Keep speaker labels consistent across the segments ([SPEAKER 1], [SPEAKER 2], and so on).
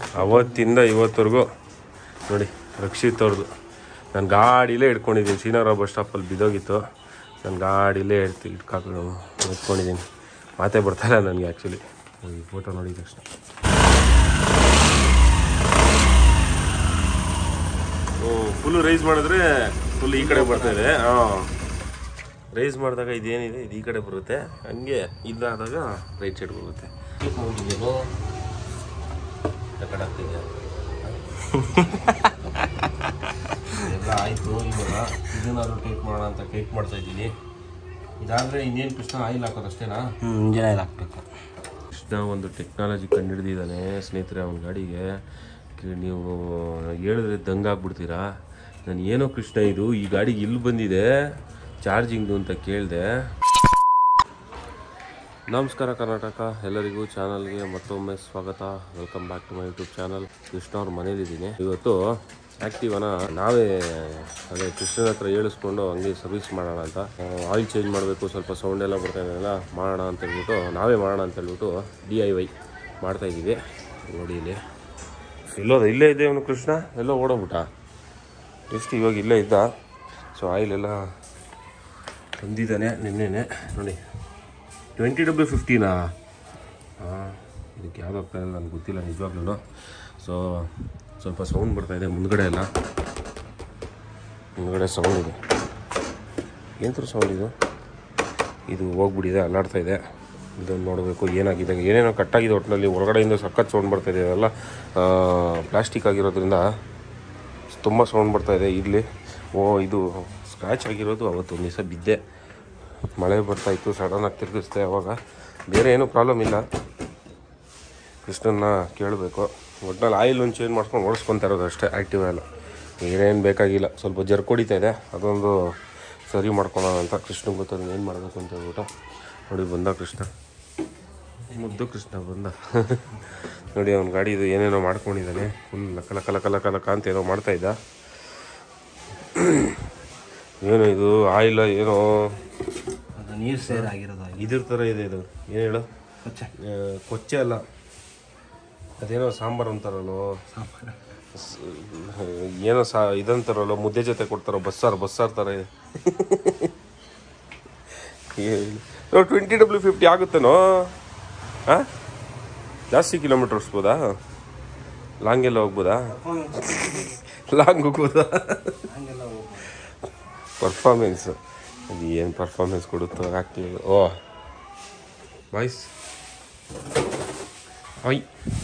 [SPEAKER 1] ಅವತ್ತಿಂದ ಇವತ್ತವರೆಗೂ ನೋಡಿ ರಕ್ಷಿತ್ ಅವ್ರದ್ದು ನಾನು ಗಾಡಿಲೇ ಇಟ್ಕೊಂಡಿದ್ದೀನಿ ಶ್ರೀನಗರ ಬಸ್ ಸ್ಟಾಪಲ್ಲಿ ಬಿದ್ದೋಗಿತ್ತು ನಾನು ಗಾಡಿಲೇ ಇಡ್ತಿ ಇಟ್ಕಾಕೊಂಡು ಇಟ್ಕೊಂಡಿದ್ದೀನಿ ಮಾತೇ ಬರ್ತಾಯಿಲ್ಲ ನನಗೆ ಆ್ಯಕ್ಚುಲಿ ಈ ಫೋಟೋ ನೋಡಿದ ತಕ್ಷಣ ಫುಲ್ಲು ರೈಸ್ ಮಾಡಿದ್ರೆ ಫುಲ್ ಈ ಕಡೆ ಬರ್ತಾ ಇದೆ ಹಾಂ ರೈಸ್ ಮಾಡಿದಾಗ ಇದೇನಿದೆ ಇದು ಈ ಕಡೆ ಬರುತ್ತೆ ಹಂಗೆ ಇದಾದಾಗ ರೈಟ್ ಸೈಡ್ ಬರುತ್ತೆ ಮುಗಿದೇನು ಕಡೆ ಆಗ್ತಿದೆ ಎಲ್ಲ ಆಯಿತು ಇವಾಗ ಇದನ್ನಾದ್ರು ಟೇಕ್ ಮಾಡೋಣ ಅಂತ ಟೇಕ್ ಮಾಡ್ತಾ ಇದ್ದೀನಿ ಇದಾದರೆ ಇನ್ನೇನು ಕೃಷ್ಣ ಆಯಿಲ್ ಹಾಕೋದು ಅಷ್ಟೇನಾ
[SPEAKER 2] ಹ್ಞೂ ಇಂಜಿನ್ ಆಯಿಲ್ ಹಾಕ್ಬೇಕು
[SPEAKER 1] ಕೃಷ್ಣ ಒಂದು ಟೆಕ್ನಾಲಜಿ ಕಂಡುಹಿಡಿದಿದ್ದಾನೆ ಸ್ನೇಹಿತರೆ ಅವನ ಗಾಡಿಗೆ ಕ- ನೀವು ಹೇಳಿದ್ರೆ ದಂಗಾಗ್ಬಿಡ್ತೀರಾ ನಾನು ಏನೋ ಕೃಷ್ಣ ಇದು ಈ ಗಾಡಿಗೆ ಇಲ್ಲಿ ಬಂದಿದೆ ಚಾರ್ಜಿಂಗ್ದು ಅಂತ ಕೇಳಿದೆ ನಮಸ್ಕಾರ ಕರ್ನಾಟಕ ಎಲ್ಲರಿಗೂ ಚಾನಲ್ಗೆ ಮತ್ತೊಮ್ಮೆ ಸ್ವಾಗತ welcome back to my YouTube channel Krishna ಅವ್ರ ಮನೇಲಿದ್ದೀನಿ ಇವತ್ತು ಆ್ಯಕ್ಟಿವನ ನಾವೇ ಅದೇ ಕೃಷ್ಣನ ಹತ್ರ ಹೇಳಿಸ್ಕೊಂಡು ಹಂಗೆ ಸರ್ವಿಸ್ ಮಾಡೋಣ ಅಂತ ಆಯಿಲ್ ಚೇಂಜ್ ಮಾಡಬೇಕು ಸ್ವಲ್ಪ ಸೌಂಡ್ ಎಲ್ಲ ಬರ್ತಾ ಇದೆಯಲ್ಲ ಮಾಡೋಣ ಅಂತ ಹೇಳ್ಬಿಟ್ಟು ನಾವೇ ಮಾಡೋಣ ಅಂತ ಹೇಳ್ಬಿಟ್ಟು ಡಿ ಐ ವೈ ಮಾಡ್ತಾಯಿದ್ದೀವಿ ನೋಡಿ ಇಲ್ಲಿ ಇಲ್ಲೋದ ಇಲ್ಲೇ ಇದೆ ಅವನು ಕೃಷ್ಣ ಎಲ್ಲೋ ಓಡೋಗ್ಬಿಟ್ಟ ಎಷ್ಟು ಇವಾಗ ಇಲ್ಲೇ ಇದ್ದ ಸೊ ಆಯಿಲ್ ಎಲ್ಲ ತಂದಿದ್ದಾನೆ ನಿನ್ನೆನೆ ನೋಡಿ ಟ್ವೆಂಟಿ ಡಬ್ಲ್ಯೂ ಫಿಫ್ಟೀನಾ ಹಾಂ ಇದಕ್ಕೆ ಯಾವ್ದು ಆಗ್ತಾ ಇಲ್ಲ ನನಗೆ ಗೊತ್ತಿಲ್ಲ ನಿಜವಾಗ್ಲೂ ಸೊ ಸ್ವಲ್ಪ ಸೌಂಡ್ ಬರ್ತಾ ಇದೆ ಮುಂದ್ಗಡೆ ಎಲ್ಲ ಮುಂದ್ಗಡೆ ಸೌಂಡ್ ಇದೆ ಏನು ಸೌಂಡ್ ಇದು ಇದು ಹೋಗ್ಬಿಟ್ಟಿದೆ ಅಲ್ಲಾಡ್ತಾ ಇದೆ ಇದನ್ನು ನೋಡಬೇಕು ಏನಾಗಿದೆ ಏನೇನೋ ಕಟ್ಟಾಗಿದೆ ಒಟ್ಟಿನಲ್ಲಿ ಹೊರಗಡೆಯಿಂದ ಸಖತ್ ಸೌಂಡ್ ಬರ್ತಾ ಇದೆ ಅದೆಲ್ಲ ಪ್ಲಾಸ್ಟಿಕ್ ಆಗಿರೋದ್ರಿಂದ ತುಂಬ ಸೌಂಡ್ ಬರ್ತಾ ಇದೆ ಇಲ್ಲಿ ಓ ಇದು ಸ್ಕ್ರ್ಯಾಚ್ ಆಗಿರೋದು ಅವತ್ತು ಒಂದು ದಿವಸ ಬಿದ್ದೆ ಮಳೆ ಬರ್ತಾ ಇತ್ತು ಸಡನ್ನಾಗಿ ತಿರುಗಿಸ್ದೆ ಅವಾಗ ಬೇರೆ ಏನೂ ಪ್ರಾಬ್ಲಮ್ ಇಲ್ಲ ಕೃಷ್ಣನ್ನ ಕೇಳಬೇಕು ಒಟ್ನಲ್ಲಿ ಆಯಿಲ್ ಒಂದು ಚೇಂಜ್ ಮಾಡ್ಕೊಂಡು ಓಡಿಸ್ಕೊತಾ ಇರೋದು ಅಷ್ಟೇ ಆ್ಯಕ್ಟಿವ್ ಎಲ್ಲ ಏನೇನು ಬೇಕಾಗಿಲ್ಲ ಸ್ವಲ್ಪ ಜರ್ಕ್ ಹೊಡಿತಾ ಇದೆ ಅದೊಂದು ಸರಿ ಮಾಡ್ಕೊಳ್ಳೋಣ ಅಂತ ಕೃಷ್ಣಗೆ ಗೊತ್ತದ ಏನು ಮಾಡಬೇಕು ಅಂತ ಹೇಳ್ಬಿಟ್ಟು ನೋಡಿ ಬಂದ ಕೃಷ್ಣ ಮುದ್ದು ಕೃಷ್ಣ ಬಂದ ನೋಡಿ ಅವ್ನ ಗಾಡಿದು ಏನೇನೋ ಮಾಡ್ಕೊಂಡಿದ್ದಾನೆ ಫುಲ್ ಲಕ ಲಕ ಲಕ ಲಕ ಲಕ ಅಂತ ಏನೋ ಮಾಡ್ತಾ ಇದ್ದ ಏನು ಇದು ಆಯಿಲ್ ಏನೋ
[SPEAKER 2] ಅದು ನೀರು ಸೇರಾಗಿರೋದು ಆಯಿಲ್
[SPEAKER 1] ಇದ್ರ ಥರ ಇದೆ ಇದು ಏನು ಹೇಳು
[SPEAKER 2] ಕೊಚ್ಚ
[SPEAKER 1] ಆ, ಕೊಚ್ಚೆ ಅಲ್ಲ ಅದೇನೋ ಸಾಂಬಾರು ಅಂತಾರಲ್ಲೋ
[SPEAKER 2] ಸಾಂಬಾರು
[SPEAKER 1] ಸ್- ಏನೋ ಸಾ ಇದಂತಾರಲ್ಲೋ ಮುದ್ದೆ ಜೊತೆ ಕೊಡ್ತಾರೋ ಬಸ್ಸಾರು ಬಸ್ಸಾರು ಥರ ಇದೆ ಟ್ವೆಂಟಿ ಡಬ್ಲ್ಯೂ ಫಿಫ್ಟಿ ಆಗುತ್ತೇನೋ ಹಾಂ ಜಾಸ್ತಿ ಕಿಲೋಮೀಟ್ರ್ ಓಡಿಸ್ಬೋದಾ ಲಾಂಗ್ ಎಲ್ಲ ಹೋಗ್ಬೋದಾ ಲಾಂಗ್ ಹೋಗ್ಬೋದಾ
[SPEAKER 2] ಹಂಗೆಲ್ಲ ಹೋಗ್ಬೋದು
[SPEAKER 1] ಪರ್ಫಾರ್ಮೆನ್ಸ್ ಅದು ಏನು ಪರ್ಫಾರ್ಮೆನ್ಸ್ ಕೊಡುತ್ತೋ ಆಗ್ಲಿಲ್ಲ ಓ ವಾಯ್ಸ್ ಆಯ್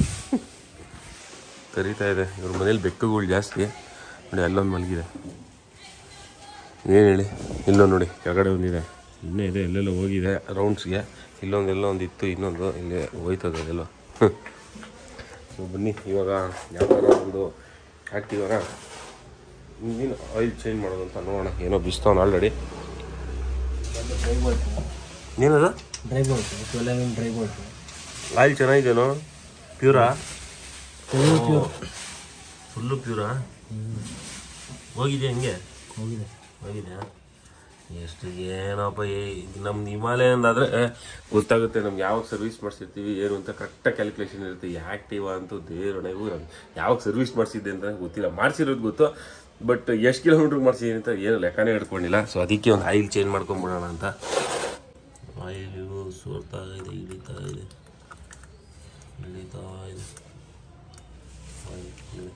[SPEAKER 1] ಕರೀತಾ ಇದೆ ಇವ್ರ ಮನೇಲಿ ಬೆಕ್ಕುಗಳು ಜಾಸ್ತಿ ನೋಡಿ ಅಲ್ಲೊಂದು ಮಲಗಿದೆ ಏನು ಹೇಳಿ ಇಲ್ಲೊಂದು ನೋಡಿ ಕೆಳಗಡೆ ಒಂದಿದೆ ಇನ್ನೇ ಇದೆ ಎಲ್ಲೆಲ್ಲೋ ಹೋಗಿದೆ ರೌಂಡ್ಸ್ಗೆ ಇಲ್ಲೊಂದು ಎಲ್ಲೋ ಒಂದು ಇತ್ತು ಇನ್ನೊಂದು ಇಲ್ಲಿ ಹೋಯ್ತದೆ ಅದೆಲ್ಲ ಸೊ ಬನ್ನಿ ಇವಾಗ ಯಾವ ಥರ ಒಂದು ಆ್ಯಕ್ಟಿವಾಗ ಇನ್ನೇನು ಆಯಿಲ್ ಚೇಂಜ್ ಮಾಡೋದು ಅಂತ ನೋಡೋಣ ಏನೋ ಬಿಸ್ತವನು ಆಲ್ರೆಡಿ
[SPEAKER 2] ಡ್ರೈ ಬೋಲ್ಟ್
[SPEAKER 1] ಏನದು
[SPEAKER 2] dry bolt twelve M dry bolt
[SPEAKER 1] oil ಚೆನ್ನಾಗಿದೆಯೋ ಪ್ಯೂರಾ
[SPEAKER 2] ಫುಲ್ ಪ್ಯೂರ್
[SPEAKER 1] ಫುಲ್ಲು ಪ್ಯೂರಾ ಹೋಗಿದೆ ಹಂಗೆ
[SPEAKER 2] ಹೋಗಿದೆ
[SPEAKER 1] ಹೋಗಿದೆ ಎಷ್ಟು ಏನಪ್ಪ ನಮ್ಮ ಹಿಮಾಲಯಂದಾದರೆ ಗೊತ್ತಾಗುತ್ತೆ ನಮ್ಗೆ ಯಾವಾಗ ಸರ್ವಿಸ್ ಮಾಡಿಸಿರ್ತೀವಿ ಏನು ಅಂತ ಕರೆಕ್ಟಾಗಿ ಕ್ಯಾಲ್ಕುಲೇಷನ್ ಇರುತ್ತೆ ಆ್ಯಕ್ಟಿವ್ ಅಂತೂ ದೇವರಣೆಗೂ ನಮ್ಗೆ ಯಾವಾಗ ಸರ್ವಿಸ್ ಮಾಡಿಸಿದ್ದೆ ಅಂತ ಗೊತ್ತಿಲ್ಲ ಮಾಡಿಸಿರೋದು ಗೊತ್ತು ಬಟ್ ಎಷ್ಟು ಕಿಲೋಮೀಟ್ರ್ ಮಾಡಿಸಿದ್ದೀನಿ ಅಂತ ಏನು ಲೆಕ್ಕನೇ ಹಿಡ್ಕೊಂಡಿಲ್ಲ ಸೊ ಅದಕ್ಕೆ ಒಂದು ಆಯಿಲ್ ಚೇಂಜ್ ಮಾಡ್ಕೊಂಬಿಡೋಣ ಅಂತ ಆಯಿಲು ಸೋರ್ತಾ ಇದೆ ಇಳಿತಾ ಇದೆ ಇಳಿತಾ ಇದೆ ಆಯಿಲ್ ಇಳಿ.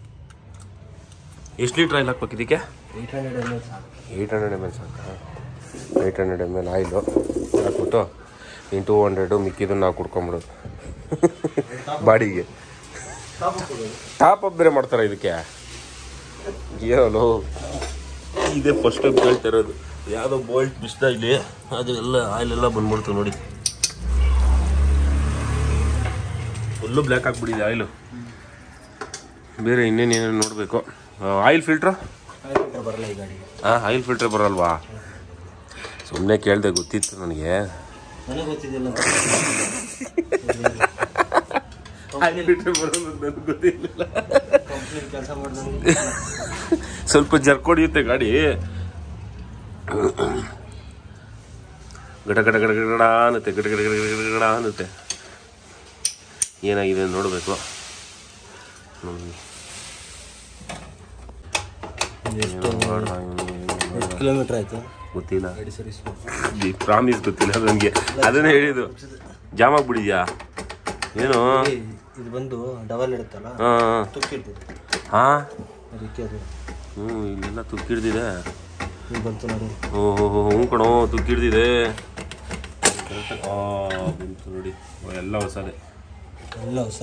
[SPEAKER 1] ಎಷ್ಟು ಲೀಟ್ರ್ ಆಯಿಲ್ ಹಾಕ್ಬೇಕು ಇದಕ್ಕೆ
[SPEAKER 2] ಏಯ್ಟ್ ಹಂಡ್ರೆಡ್ ಎಮ್ ಎಲ್ ಸಾಕು
[SPEAKER 1] ಏಯ್ಟ್ ಹಂಡ್ರೆಡ್ ಎಮ್ ಎಲ್ ಸಾಕ eight hundred M L oil ಹಾಕ್ಬಿಟ್ಟು ಇನ್ನು ಟೂ ಹಂಡ್ರೆಡು ಮಿಕ್ಕಿದ್ದನ್ನು ನಾವು ಕುಡ್ಕೊಂಬಿಡೋದು ಬಾಡಿಗೆ ಟಾಪ್ ಅಪ್ ಬೇರೆ ಮಾಡ್ತಾರೆ ಇದಕ್ಕೆ ಏನೋ ಇದೇ ಫಸ್ಟ್ ಟೈಮ್ ಕೇಳ್ತಾ ಇರೋದು ಯಾವುದೋ ಬೋಲ್ಟ್ ಬಿಸ್ತಾ ಇಲ್ಲಿ ಅದು ಎಲ್ಲ ಆಯಿಲ್ ಎಲ್ಲ ಬಂದ್ಬಿಡ್ತು ನೋಡಿ ಫುಲ್ಲು ಬ್ಲ್ಯಾಕ್ ಆಗಿಬಿಟ್ಟಿದೆ ಆಯಿಲು ಬೇರೆ ಇನ್ನೇನೇನು ನೋಡಬೇಕು ಆಯಿಲ್ ಫಿಲ್ಟ್ರು
[SPEAKER 2] ಬರಲ್ಲ ಈ ಗಾಡಿಗೆ
[SPEAKER 1] ಹಾಂ ಆಯಿಲ್ ಫಿಲ್ಟ್ರ್ ಬರಲ್ವಾ ಸುಮ್ಮನೆ ಕೇಳಿದೆ ಗೊತ್ತಿತ್ತು ನನಗೆ
[SPEAKER 2] ನನಗೆ ಗೊತ್ತಿದ್ದಿಲ್ಲ
[SPEAKER 1] ಆಯಿಲ್ ಫಿಲ್ಟ್ರ್ ಬರೋದು ನನಗೆ ಗೊತ್ತಿರಲಿಲ್ಲ
[SPEAKER 2] ಕಂಪ್ಲೀಟ್ ಕೆಲಸ ಮಾಡಿದಂಗೆ
[SPEAKER 1] ಸ್ವಲ್ಪ ಜರ್ಕ್ ಹೊಡಿಯುತ್ತೆ ಗಾಡಿ ಗಡ ಗಡ ಗಡ ಗಡ ಗಡ ಅನ್ನುತ್ತೆ ಗಡ ಗಡ ಗಡ ಗಡ ಗಡ ಗಡ ಅನ್ನುತ್ತೆ ಏನಾಗಿದೆ ನೋಡಬೇಕು ನೋಡಿ
[SPEAKER 2] ಎಷ್ಟು
[SPEAKER 1] ಮಾಡ ಇವ್ನು ಏನು
[SPEAKER 2] ಎಷ್ಟು ಕಿಲೋಮೀಟ್ರ್ ಆಯಿತು
[SPEAKER 1] ಗೊತ್ತಿಲ್ಲ
[SPEAKER 2] ಗಾಡಿ ಸರ್ವಿಸ್
[SPEAKER 1] ಈ ಪ್ರಾಮಿಸ್ ಗೊತ್ತಿಲ್ಲ ನನಗೆ ಅದನ್ನೇ ಹೇಳಿದ್ದು ಜಾಮ್ ಆಗ್ಬಿಡಿದ್ಯಾ ಏನು
[SPEAKER 2] ಇದು ಬಂದು ಡಬಲ್ ಇರುತ್ತಲ್ಲ
[SPEAKER 1] ಹಾಂ
[SPEAKER 2] ತುಕ್ಕಿರ್ತದೆ
[SPEAKER 1] ಹಾಂ
[SPEAKER 2] ಅದಕ್ಕೆ ಅದು
[SPEAKER 1] ಹ್ಞೂ ಇಲ್ಲೆಲ್ಲ ತುಕ್ಕಿಡ್ದಿದೆ
[SPEAKER 2] ಇದು ಬಂತು ನೋಡಿ
[SPEAKER 1] ಓಹೋ ಹ್ಞೂ ಕಣೋ ತುಕ್ಕಿಡ್ದಿದೆ ಆ ಬಂತು ನೋಡಿ ಓ, ಎಲ್ಲ ಹೊಸದೇ
[SPEAKER 2] ಎಲ್ಲ ಹೊಸ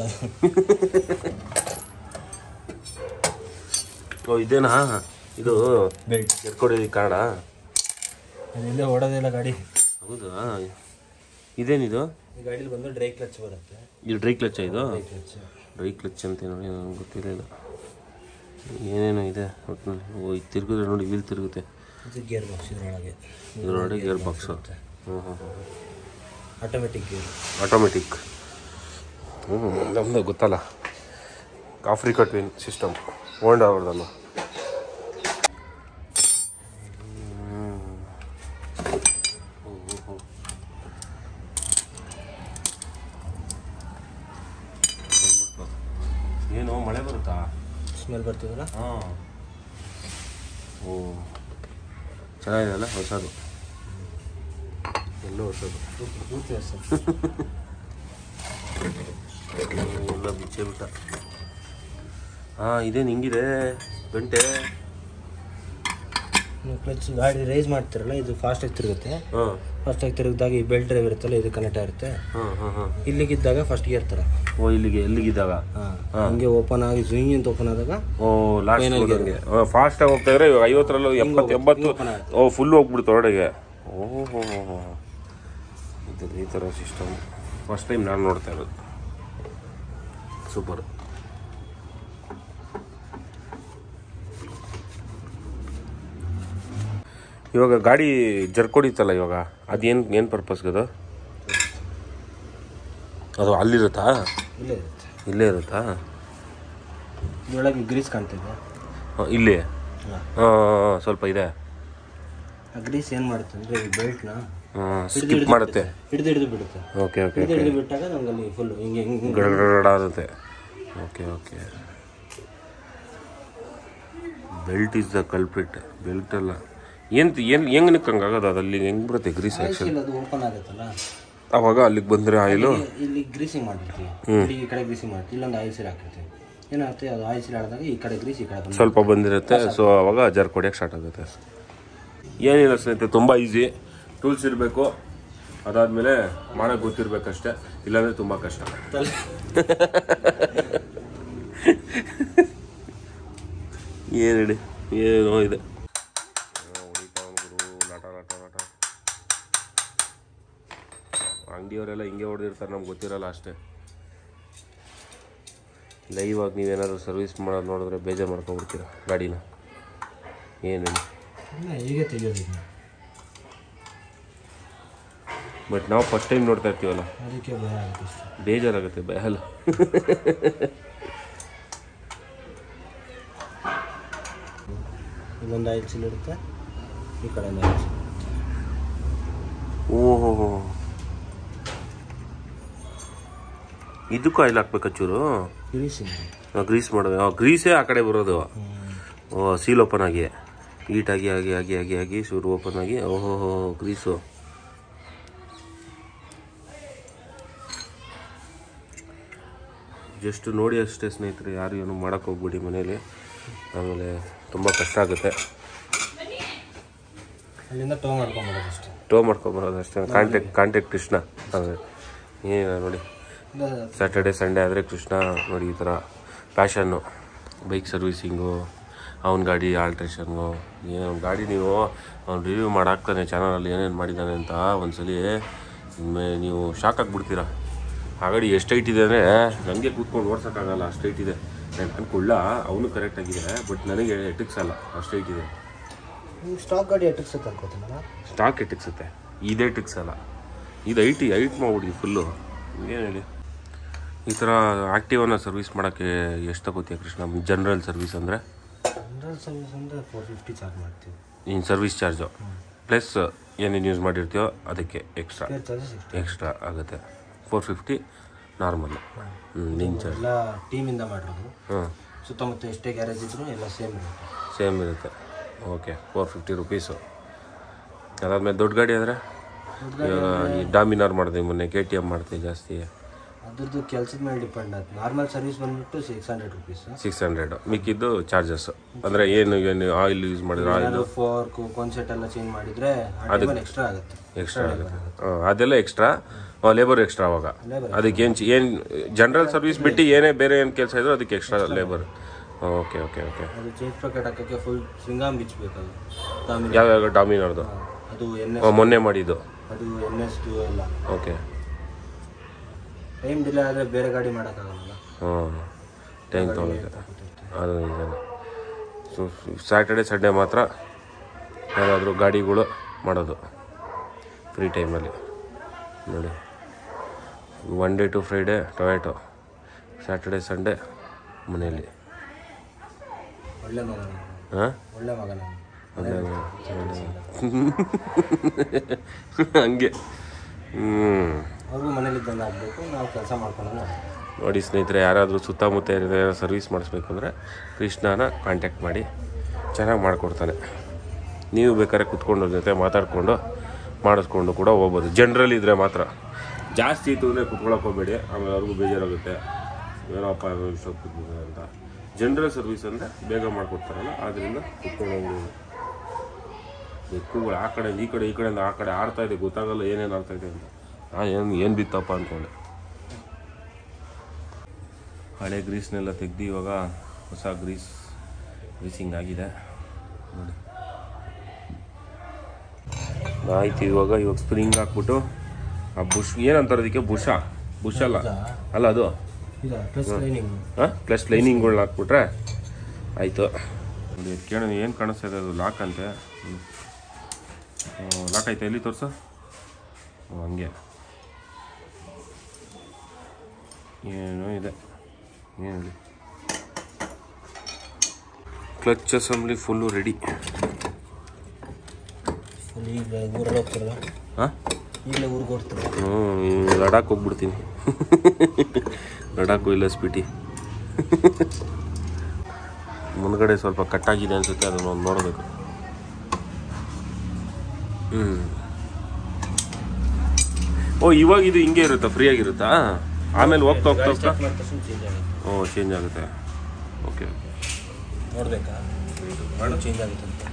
[SPEAKER 1] ಓ ಇದೇನಾ ಇದು
[SPEAKER 2] ಬೆಲ್ಟ್
[SPEAKER 1] ಎತ್ಕೊಡಿ ಕಾರಣ
[SPEAKER 2] ಅದೆಲ್ಲ ಓಡೋದಿಲ್ಲ ಗಾಡಿ
[SPEAKER 1] ಹೌದಾ ಇದೇನಿದು
[SPEAKER 2] ಈ ಗಾಡೀಲಿ ಬಂದು ಡ್ರೈ ಕ್ಲಚ್ ಬರುತ್ತೆ
[SPEAKER 1] ಇದು ಡ್ರೈ ಕ್ಲಚ್ ಇದು
[SPEAKER 2] ಡ್ರೈ ಕ್ಲಚ್
[SPEAKER 1] ಡ್ರೈ ಕ್ಲಚ್ ಅಂತ ನೋಡಿ ನನಗೆ ಗೊತ್ತಿರಲಿಲ್ಲ ಏನೇನೋ ಇದೆ ಒಟ್ಟಿನಲ್ಲಿ ಓ ಇದು ತಿರುಗಿದ್ರೆ ನೋಡಿ ವೀಲ್ ತಿರುಗುತ್ತೆ
[SPEAKER 2] ಇದು ಗೇರ್ ಬಾಕ್ಸ್ ಇದರೊಳಗೆ
[SPEAKER 1] ಇದರೊಳಗೆ ಗೇರ್ ಬಾಕ್ಸ್ ಹ್ಞೂ ಹ್ಞೂ ಹ್ಞೂ
[SPEAKER 2] ಆಟೋಮೆಟಿಕ್ ಗೇರ್
[SPEAKER 1] ಆಟೋಮೆಟಿಕ್ ಹ್ಞೂ ನಮ್ಮದು ಗೊತ್ತಲ್ಲ ಆಫ್ರಿಕಾ ಟ್ವಿನ್ ಸಿಸ್ಟಮ್ ಓಲ್ಡ್ ಅವ್ರದ್ದಲ್ಲ ಏನು ಮಳೆ ಬರುತ್ತಾ
[SPEAKER 2] ಸ್ಮೆಲ್ ಬರ್ತಿದಲ್ಲ
[SPEAKER 1] ಹಾಂ ಓ ಚೆನ್ನಾಗಿದೆ ಹೊಸದು ಎಲ್ಲೋ ಹೊಸದು
[SPEAKER 2] ಪೂರ್ತಿ ಹೊಸ
[SPEAKER 1] ಎಲ್ಲ ಬಿಚ್ಚೆ ಬಿಟ್ಟ ಹಾಂ ಇದೇನು ಹಿಂಗಿದೆ ಗಂಟೆ
[SPEAKER 2] ನೀವು ಕ್ಲಚ್ ಗಾಡಿ ರೈಸ್ ಮಾಡ್ತಿರಲ್ಲ ಇದು ಫಾಸ್ಟಾಗಿ ತಿರುಗುತ್ತೆ
[SPEAKER 1] ಹಾಂ
[SPEAKER 2] ಫಾಸ್ಟಾಗಿ ತಿರುಗಿದಾಗ ಈ ಬೆಲ್ಟ್ ಡ್ರೈವ್ ಇರುತ್ತಲ್ಲ ಇದು ಕನೆಕ್ಟ್ ಆಗಿರುತ್ತೆ
[SPEAKER 1] ಹಾಂ ಹಾಂ ಹಾಂ
[SPEAKER 2] ಇಲ್ಲಿಗಿದ್ದಾಗ ಫಸ್ಟ್ ಗೇರ್ ಥರ
[SPEAKER 1] ಓ ಇಲ್ಲಿಗೆ ಎಲ್ಲಿಗಿದ್ದಾಗ
[SPEAKER 2] ಹಾಂ ಹಂಗೆ ಓಪನ್ ಆಗಿ ಸ್ವಿಂಗ್ ಅಂತ ಓಪನ್ ಆದಾಗ
[SPEAKER 1] ಓ ಲಾಸ್ಟ್ ಹೋದಂಗೆ ಫಾಸ್ಟಾಗಿ ಹೋಗ್ತಾ ಇದ್ರೆ ಇವಾಗ ಐವತ್ತರಲ್ಲೂ ಎಪ್ಪತ್ತು ಎಂಬತ್ತು ಓ ಫುಲ್ ಹೋಗ್ಬಿಡ್ತು ಹೊರಡೆಗೆ ಓಹೋ ಹೋ ಹೋ ಹೋ ಇದು ಈ ಥರ ಸಿಸ್ಟಮ್ ಫಸ್ಟ್ ಟೈಮ್ ನಾನು ನೋಡ್ತಾ ಇರೋದು ಸೂಪರ್ ಇವಾಗ ಗಾಡಿ ಜರ್ಕೊಡಿತಲ್ಲ ಇವಾಗ ಅದೇನು ಏನು ಪರ್ಪಸ್ಗದು ಅದು ಅಲ್ಲಿರುತ್ತಾ
[SPEAKER 2] ಇಲ್ಲೇ ಇರುತ್ತೆ
[SPEAKER 1] ಇಲ್ಲೇ ಇರುತ್ತಾ
[SPEAKER 2] ಇದರೊಳಗೆ ಗ್ರೀಸ್ ಕಾಣ್ತಿದೆ
[SPEAKER 1] ಹಾಂ ಇಲ್ಲಿ
[SPEAKER 2] ಹಾಂ
[SPEAKER 1] ಹಾಂ ಸ್ವಲ್ಪ ಇದೆ
[SPEAKER 2] ಆ ಗ್ರೀಸ್ ಏನು ಮಾಡುತ್ತೆ ಅಂದರೆ ಈ ಬೆಲ್ಟ್ನ
[SPEAKER 1] ಸ್ಕಿಪ್ ಮಾಡುತ್ತೆ
[SPEAKER 2] ಹಿಡಿದು ಹಿಡಿದು ಬಿಡುತ್ತೆ
[SPEAKER 1] ಓಕೆ ಓಕೆ
[SPEAKER 2] ಹಿಡಿದು ಹಿಡಿದು ಬಿಟ್ಟಾಗ ನಮ್ಗೆ ಅಲ್ಲಿ ಫುಲ್ ಹಿಂಗೆ ಹಿಂಗೆ
[SPEAKER 1] ಗಡಗಡಾಡುತ್ತೆ okay okay belt is the culprit belt ಅಲ್ಲ ಏನು ಏನು ಹೆಂಗೆ ನಿಕ್ಕಂಗಾಗೋದು ಅದಲ್ಲಿ ಹೆಂಗೆ ಬರುತ್ತೆ ಗ್ರೀಸ್ ಆ್ಯಕ್ಷನ್
[SPEAKER 2] ಇಲ್ಲ ಅದು ಓಪನ್ ಆಗುತ್ತಲ್ಲ
[SPEAKER 1] ಅವಾಗ ಅಲ್ಲಿಗೆ ಬಂದರೆ ಆಯಿಲು
[SPEAKER 2] ಇಲ್ಲಿ ಗ್ರೀಸಿಂಗ್ ಮಾಡಿರ್ತೀವಿ ಇಲ್ಲಿ ಈ ಕಡೆ ಗ್ರೀಸಿಂಗ್ ಮಾಡ್ತೀವಿ ಇಲ್ಲೊಂದು ಆಯಿಲ್ ಸೀಲ್ ಹಾಕಿರ್ತೀವಿ ಏನಾಗುತ್ತೆ ಅದು ಆಯಿಲ್ ಸೀಲ್ ಆಡಿದಾಗ ಈ ಕಡೆ ಗ್ರೀಸ್ ಈ ಕಡೆ ಬಂದು
[SPEAKER 1] ಸ್ವಲ್ಪ ಬಂದಿರುತ್ತೆ ಸೊ ಅವಾಗ ಜರ್ಕ್ ಹೊಡ್ಯಕ್ಕೆ ಸ್ಟಾರ್ಟ್ ಆಗುತ್ತೆ ಏನಿಲ್ಲ ಸ್ನೇಹಿತರೆ ತುಂಬ ಈಸಿ ಟೂಲ್ಸ್ ಇರಬೇಕು ಅದಾದಮೇಲೆ ಮಾಡೋಕ್ಕೆ ಗೊತ್ತಿರಬೇಕಷ್ಟೇ ಇಲ್ಲಾಂದರೆ ತುಂಬ ಕಷ್ಟ
[SPEAKER 2] ತಲೆ
[SPEAKER 1] ಏನು ಹೇಳಿ ಏನೋ ಇದೆ ಅಂಗಡಿಯವರೆಲ್ಲ ಹಿಂಗೆ ಹೊಡೆದಿರ್ತಾರೆ ನಮ್ಗೆ ಗೊತ್ತಿರಲ್ಲ ಅಷ್ಟೇ ಲೈವ್ ಆಗಿ ನೀವೇನಾದ್ರು ಸರ್ವಿಸ್ ಮಾಡೋದು ನೋಡಿದ್ರೆ ಬೇಜಾರು ಮಾಡ್ಕೊಬಿಡ್ತೀರ ಗಾಡಿನ ಏನು ಹೇಳಿ
[SPEAKER 2] ಇಲ್ಲ, ಹೀಗೆ ತೆಗಿಯೋದು ಇದನ್ನ.
[SPEAKER 1] ಬಟ್ ನಾವು ಫಸ್ಟ್ ಟೈಮ್ ನೋಡ್ತಾ ಇರ್ತೀವಲ್ಲ
[SPEAKER 2] ಅದಕ್ಕೆ ಭಯ ಆಗುತ್ತೆ ಅಷ್ಟೇ
[SPEAKER 1] ಬೇಜಾರಾಗುತ್ತೆ ಭಯ ಅಲ್ಲ
[SPEAKER 2] ಇಲ್ಲೊಂದು ಆಯಿಲ್ ಸೀಲ್ ಇರುತ್ತೆ ಈ ಕಡೆ ಒಂದು ಆಯಿಲ್ ಸೀಲ್
[SPEAKER 1] ಓಹೋ ಇದಕ್ಕೂ ಆಯಿಲ್ ಹಾಕ್ಬೇಕಾ ಚೂರು
[SPEAKER 2] ಗ್ರೀಸಿಂಗ್
[SPEAKER 1] ಗ್ರೀಸ್ ಮಾಡೋದು ಗ್ರೀಸೇ ಆ ಕಡೆ ಬರೋದು ಓ ಸೀಲ್ ಓಪನ್ ಆಗಿ ಈಟಾಗಿ ಆಗಿ ಆಗಿ ಆಗಿ ಆಗಿ ಶೂರು ಓಪನ್ ಆಗಿ ಓಹೋ ಗ್ರೀಸು ಜಸ್ಟ್ ನೋಡಿ ಅಷ್ಟೇ ಸ್ನೇಹಿತರೆ ಯಾರು ಏನು ಮಾಡೋಕ್ಕೆ ಹೋಗ್ಬಿಡಿ ಮನೇಲಿ ಆಮೇಲೆ ತುಂಬ ಕಷ್ಟ ಆಗುತ್ತೆ
[SPEAKER 2] ಅಲ್ಲಿಂದ ಟೋ ಮಾಡ್ಕೊಂಬಿಡೋದು ಅಷ್ಟೇ
[SPEAKER 1] ಟೋ ಮಾಡ್ಕೊಬರೋದು ಅಷ್ಟೇ ಕಾಂಟ್ಯಾಕ್ಟ್ ಕಾಂಟ್ಯಾಕ್ಟ್ ಕೃಷ್ಣ ಅದೇ ಏನಿಲ್ಲ ನೋಡಿ
[SPEAKER 2] ಇಲ್ಲ
[SPEAKER 1] ಸ್ಯಾಟರ್ಡೆ ಸಂಡೇ ಆದರೆ ಕೃಷ್ಣ ನೋಡಿ ಈ ಥರ ಪ್ಯಾಷನ್ನು ಬೈಕ್ ಸರ್ವಿಸಿಂಗು ಅವನ ಗಾಡಿ ಆಲ್ಟ್ರೇಷನ್ನು ಏನು ಅವ್ನ ಗಾಡಿ ನೀವು ಅವ್ನು ರಿವ್ಯೂ ಮಾಡಾಕ್ತಾನೆ ಚಾನಲಲ್ಲಿ ಏನೇನು ಮಾಡಿದ್ದಾನೆ ಅಂತ ಒಂದ್ಸಲಿ ಮೇ ನೀವು ಶಾಕ್ ಆಗಿಬಿಡ್ತೀರ ಆ ಗಾಡಿ ಎಷ್ಟು ಹೈಟ್ ಇದೆ ಅಂದರೆ ನನಗೆ ಕೂತ್ಕೊಂಡು ಓಡ್ಸೋಕ್ಕಾಗಲ್ಲ ಅಷ್ಟು ಹೈಟ್ ಇದೆ ನಾನು ಅನ್ಕೊಳ್ಳ ಅವನು ಕರೆಕ್ಟಾಗಿದೆ ಬಟ್ ನನಗೆ ಎಟಿಕ್ಸಲ್ಲ ಅಷ್ಟು ಹೈಟ್ ಇದೆ
[SPEAKER 2] ನೀವು ಸ್ಟಾಕ್ ಗಾಡಿ ಎಟ್ಟಿಕ್ಸುತ್ತೆ ಅನ್ಕೋತೀನಲ್ಲ
[SPEAKER 1] ಸ್ಟಾಕ್ ಎಟಿಕ್ಸುತ್ತೆ ಇದೇ ಟಿಕ್ಸಲ್ಲ ಇದು ಐಟಿ ಐಟ್ ಮಾಡ್ಬಿಡಿ ಫುಲ್ಲು ಏನು ಹೇಳಿ ಈ ಥರ ಆ್ಯಕ್ಟಿವನ್ನ ಸರ್ವಿಸ್ ಮಾಡೋಕ್ಕೆ ಎಷ್ಟು ತಗೋತೀಯ ಕೃಷ್ಣ ಜನರಲ್ ಸರ್ವಿಸ್ ಅಂದರೆ
[SPEAKER 2] ಜನರಲ್ ಸರ್ವಿಸ್ ಅಂದರೆ ಫೋರ್ ಫಿಫ್ಟಿ ಚಾರ್ಜ್ ಮಾಡ್ತೀವಿ
[SPEAKER 1] ಇನ್ನು ಸರ್ವಿಸ್ ಚಾರ್ಜು ಪ್ಲಸ್ ಏನೇನು ಯೂಸ್ ಮಾಡಿರ್ತೀಯೋ ಅದಕ್ಕೆ ಎಕ್ಸ್ಟ್ರಾ
[SPEAKER 2] ಸ್ಪೇರ್ ಚಾರ್ಜಸ್ ಎಷ್ಟು
[SPEAKER 1] ಎಕ್ಸ್ಟ್ರಾ ಆಗುತ್ತೆ ಫೋರ್ ಫಿಫ್ಟಿ ನಾರ್ಮಲ್ ಹ್ಞೂ ನಿನ್ನ ಚಾರ್ಜ್
[SPEAKER 2] ಎಲ್ಲ ಟೀಮಿಂದ ಮಾಡಿರೋದು
[SPEAKER 1] ಹಾಂ
[SPEAKER 2] ಸುತ್ತಮುತ್ತ ಎಷ್ಟೇ ಗ್ಯಾರೇಜ್ ಇದ್ರು ಎಲ್ಲ ಸೇಮ್ ಇರುತ್ತೆ
[SPEAKER 1] ಸೇಮ್ ಇರುತ್ತೆ ಓಕೆ ಫೋರ್ ಫಿಫ್ಟಿ ರುಪೀಸು ಅದಾದ್ಮೇಲೆ ದೊಡ್ಡ ಗಾಡಿ ಆದರೆ ಇವಾಗ ಈ ಡಾಮಿನಾರ್ ಮಾಡಿದೆ ಮೊನ್ನೆ ಕೆ ಟಿ ಎಮ್ ಮಾಡ್ತೀವಿ ಜಾಸ್ತಿ
[SPEAKER 2] ಅದ್ರದ್ದು ಕೆಲಸದ ಮೇಲೆ ಡಿಪೆಂಡ್ ಆಗುತ್ತೆ ನಾರ್ಮಲ್ ಸರ್ವಿಸ್ ಬಂದ್ಬಿಟ್ಟು six hundred rupees
[SPEAKER 1] six hundred ಮಿಕ್ಕಿದ್ದು ಚಾರ್ಜಸ್ ಅಂದರೆ ಏನು ಏನು ಆಯಿಲ್ ಯೂಸ್ ಮಾಡಿದ್ರೆ ಆಯಿಲ್
[SPEAKER 2] ಏನಾದ್ರು ಫೋರ್ಕ್ ಕಾನ್ಸೆಟ್ ಎಲ್ಲ ಚೇಂಜ್ ಮಾಡಿದ್ರೆ ಆ ಟೈಮಲ್ಲಿ ಎಕ್ಸ್ಟ್ರಾ ಆಗುತ್ತೆ
[SPEAKER 1] ಎಕ್ಸ್ಟ್ರಾ ಆಗುತ್ತೆ ಹಾಂ ಅದೆಲ್ಲ ಎಕ್ಸ್ಟ್ರಾ ಲೇಬರ್ ಎಕ್ಸ್ಟ್ರಾ ಅವಾಗ ಅದಕ್ಕೆ ಏನು ಏನು ಜನರಲ್ ಸರ್ವಿಸ್ ಬಿಟ್ಟು ಏನೇ ಬೇರೆ ಏನು ಕೆಲಸ ಇದ್ರು ಅದಕ್ಕೆ extra labour okay okay okay
[SPEAKER 2] ಅದು ಚೇಂಜ್ ಪ್ಯಾಕೆಟ್ ಹಾಕೋಕ್ಕೆ ಫುಲ್ ಸ್ವಿಂಗಾಮ್ ಬಿಚ್ಚಬೇಕದು ತಾಮಿಲ್
[SPEAKER 1] ಯಾವ್ಯಾವ ಡಾಮಿನಾರ್ದು
[SPEAKER 2] ಅದು ಎನ್ ಎಸ್
[SPEAKER 1] ಹಾಂ ಮೊನ್ನೆ ಮಾಡಿದ್ದು
[SPEAKER 2] ಅದು ಎನ್ ಎಸ್ ಟು ಎಲ್ಲ
[SPEAKER 1] ಓಕೆ
[SPEAKER 2] ಟೈಮ್ ಡಿಲೇ ಆದರೆ ಬೇರೆ ಗಾಡಿ ಮಾಡೋಕ್ಕಾಗಲ್ಲ
[SPEAKER 1] ಹಾಂ ಟೈಮ್ ತೊಗೊಳುತ್ತೆ ಅದು ನಿಜಾನೆ ಸೊ ಸ್ಯಾಟರ್ಡೆ ಸಂಡೇ ಮಾತ್ರ ಯಾರಾದರೂ ಗಾಡಿಗಳು ಮಾಡೋದು ಫ್ರೀ ಟೈಮಲ್ಲಿ ನೋಡಿ ಒನ್ ಡೇ ಟು ಫ್ರೈಡೇ ಟೊಯ್ಯಾಟೊ ಸ್ಯಾಟರ್ಡೆ ಸಂಡೇ ಮನೆಯಲ್ಲಿ
[SPEAKER 2] ಒಳ್ಳೆ ಮಗ ನಾನು.
[SPEAKER 1] ಹಾಂ
[SPEAKER 2] ಒಳ್ಳೆ ಮಗ ನಾನು
[SPEAKER 1] ಹಂಗೆ ಹ್ಞೂ
[SPEAKER 2] ಅವ್ರಿಗೂ ಮನೇಲಿ ಇದ್ದಂಗೆ ಆಗಬೇಕು ನಾವು ಕೆಲಸ ಮಾಡ್ಕೊಳ್ಳೋಣ
[SPEAKER 1] ನೋಡಿ ಸ್ನೇಹಿತರೆ ಯಾರಾದರೂ ಸುತ್ತಮುತ್ತ ಏನಾದ್ರು ಸರ್ವಿಸ್ ಮಾಡಿಸ್ಬೇಕು ಅಂದರೆ ಕೃಷ್ಣನ ಕಾಂಟ್ಯಾಕ್ಟ್ ಮಾಡಿ ಚೆನ್ನಾಗಿ ಮಾಡಿಕೊಡ್ತಾನೆ ನೀವು ಬೇಕಾದ್ರೆ ಕುತ್ಕೊಂಡು ಅವ್ರ ಜೊತೆ ಮಾತಾಡಿಕೊಂಡು ಮಾಡಿಸ್ಕೊಂಡು ಕೂಡ ಹೋಗ್ಬೋದು ಜನರಲ್ ಇದ್ದರೆ ಮಾತ್ರ ಜಾಸ್ತಿ ಇತ್ತು ಅಂದರೆ ಕುತ್ಕೊಳಕ್ಕೆ ಹೋಗಬೇಡಿ ಆಮೇಲೆ ಅವ್ರಿಗೂ ಬೇಜಾರಾಗುತ್ತೆ ಏನಪ್ಪ ಇಷ್ಟೊತ್ತು ಕೂತಿದ್ದಾರೆ ಅಂತ ಜನರಲ್ ಸರ್ವಿಸ್ ಅಂದರೆ ಬೇಗ ಮಾಡಿಕೊಡ್ತಾರಲ್ಲ ಆದ್ದರಿಂದ ಕುತ್ಕೊಂಡು ಹೋಗ್ಬೋದು ಬೆಕ್ಕುಗಳು ಆ ಕಡೆಯಿಂದ ಈ ಕಡೆ ಈ ಕಡೆಯಿಂದ ಆ ಕಡೆ ಆಡ್ತಾ ಇದೆ ಗೊತ್ತಾಗಲ್ಲ ಏನೇನು ಆಡ್ತಾ ಇದೆ ಅಂತ ನಾನು ಏನು ಏನು ಬಿತ್ತಪ್ಪ ಅಂದ್ಕೊಂಡೆ ಹಳೆ ಗ್ರೀಸ್ನೆಲ್ಲ ತೆಗ್ದು ಇವಾಗ ಹೊಸ ಗ್ರೀಸ್ ಗ್ರೀಸಿಂಗ್ ಆಗಿದೆ ನೋಡಿ ಆಯ್ತು ಇವಾಗ ಇವಾಗ ಸ್ಪ್ರಿಂಗ್ ಹಾಕ್ಬಿಟ್ಟು ಆ ಬುಷ್ ಏನಂತಾರೆ ಅದಕ್ಕೆ ಬುಷ ಬುಷ್ ಅಲ್ಲ ಅಲ್ಲ ಅದು
[SPEAKER 2] ಇಲ್ಲ ಪ್ಲಸ್ ಲೈನಿಂಗ್
[SPEAKER 1] ಹಾಂ ಪ್ಲಸ್ ಲೈನಿಂಗ್ಗಳ್ನ ಹಾಕ್ಬಿಟ್ರೆ ಆಯಿತು ನೋಡಿ ಕೇಳೋಣ ಏನು ಕಾಣಿಸ್ತಾ ಇದೆ ಅದು ಲಾಕ್ ಅಂತೆ ಲಾಕ್ ಆಯ್ತಾ ಎಲ್ಲಿ ತೋರ್ಸು ಹ್ಮ್, ಹಂಗೆ ಏನೋ ಇದೆ ಏನು ಹೇಳಿ ಕ್ಲಚ್ ಅಸೆಂಬ್ಲಿ ಫುಲ್ಲು ರೆಡಿ
[SPEAKER 2] ಅಲ್ಲಿ ಈಗ ಊರಲ್ಲಿ ಹೋಗ್ತಾರಲ್ಲ
[SPEAKER 1] ಹಾಂ
[SPEAKER 2] ಈಗಲೇ ಊರಿಗೆ ಹೋಗ್ತಾರೆ
[SPEAKER 1] ಹ್ಞೂ ಲಡಾಖ್ ಹೋಗ್ಬಿಡ್ತೀನಿ ಲಡಾಖು ಇಲ್ಲ ಸ್ಪಿಟಿ ಮುಂದ್ಗಡೆ ಸ್ವಲ್ಪ ಕಟ್ಟಾಗಿದೆ ಅನ್ಸುತ್ತೆ ಅದನ್ನ ಒಂದು ನೋಡಬೇಕು ಹ್ಞೂ ಓ ಇವಾಗ ಇದು ಹಿಂಗೆ ಇರುತ್ತಾ ಫ್ರೀ ಆಗಿರುತ್ತಾ ಆಮೇಲೆ ಹೋಗ್ತಾ ಹೋಗ್ತಾ ಹೋಗ್ತಾ
[SPEAKER 2] ಮಾಡಿದ ತಕ್ಷಣ ಚೇಂಜ್ ಆಗುತ್ತೆ
[SPEAKER 1] ಓ ಚೇಂಜ್ ಆಗುತ್ತೆ ಓಕೆ
[SPEAKER 2] ನೋಡ್ಬೇಕಾ ಚೇಂಜ್ ಆಗುತ್ತೆ ಅಂತ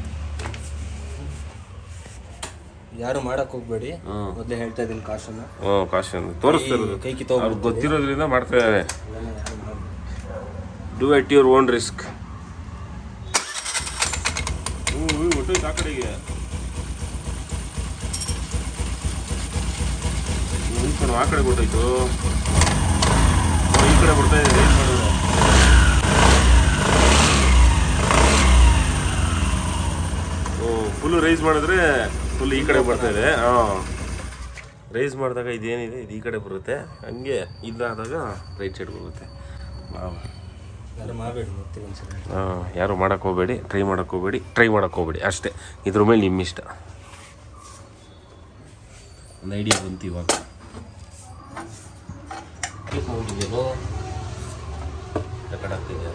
[SPEAKER 2] ಯಾರು ಮಾಡಕ್ ಹೋಗ್ಬೇಡಿ ಮೊದಲೇ ಹೇಳ್ತಾ ಇದ್ದೀನಿ ಕಾಶನ್ನ
[SPEAKER 1] ಹ್ಞೂ ಕಾಶನ್ ತೋರಿಸ್ತಾ ಇರೋದು
[SPEAKER 2] ಕೈ ಕಿತ್ತೋಗ್ಬಿಡುತ್ತೆ.
[SPEAKER 1] ಅವ್ರಿಗೆ ಗೊತ್ತಿರೋದ್ರಿಂದ ಮಾಡ್ತಾ ಇದ್ದಾರೆ
[SPEAKER 2] ಅದನ್ನ ಯಾರು ಮಾಡ್ಬೇಡಿ.
[SPEAKER 1] Do at your own risk ಹ್ಞೂ ಹೊಟ್ಟೋಯ್ತು ಆ ಕಡೆಗೆ ಹ್ಞೂ, ಈ ಕಡೆ ಆ ಕಡೆ ಗೊತ್ತಾಯ್ತು ಈ ಕಡೆ ಬರ್ತಾ ಇದೆ ರೈಸ್ ಮಾಡಿದ್ರೆ ಓ ಫುಲ್ ರೈಸ್ ಮಾಡಿದ್ರೆ ಫುಲ್ ಈ ಕಡೆ ಬರ್ತಾ ಇದೆ ಹಾಂ ರೈಸ್ ಮಾಡಿದಾಗ ಇದೇನಿದೆ ಇದು ಈ ಕಡೆ ಬರುತ್ತೆ ಹಂಗೆ ಇದಾದಾಗ ರೈಟ್ ಸೈಡ್ ಬರುತ್ತೆ ವಾವ್.
[SPEAKER 2] ಯಾರು ಮಾಡಬೇಡಿ ಮತ್ತೆ ಒಂದ್ಸಲ
[SPEAKER 1] ಆ, ಯಾರು ಮಾಡಕ್ಕೆ ಹೋಗಬೇಡಿ ಟ್ರೈ ಮಾಡಕ್ಕೆ ಹೋಗಬೇಡಿ ಟ್ರೈ ಮಾಡಕ್ಕೆ ಹೋಗಬೇಡಿ ಅಷ್ಟೇ ಇದ್ರ ಮೇಲೆ ನಿಮ್ಮ ಇಷ್ಟ ಒಂದು ಐಡಿಯಾ ಬಂತು ಇವಾಗ
[SPEAKER 2] ಕ್ಲಿಕ್ ಹೋಗಿದ್ದೇನು
[SPEAKER 1] ರೆಕಾರ್ಡ್ ಆಗ್ತಿದೆ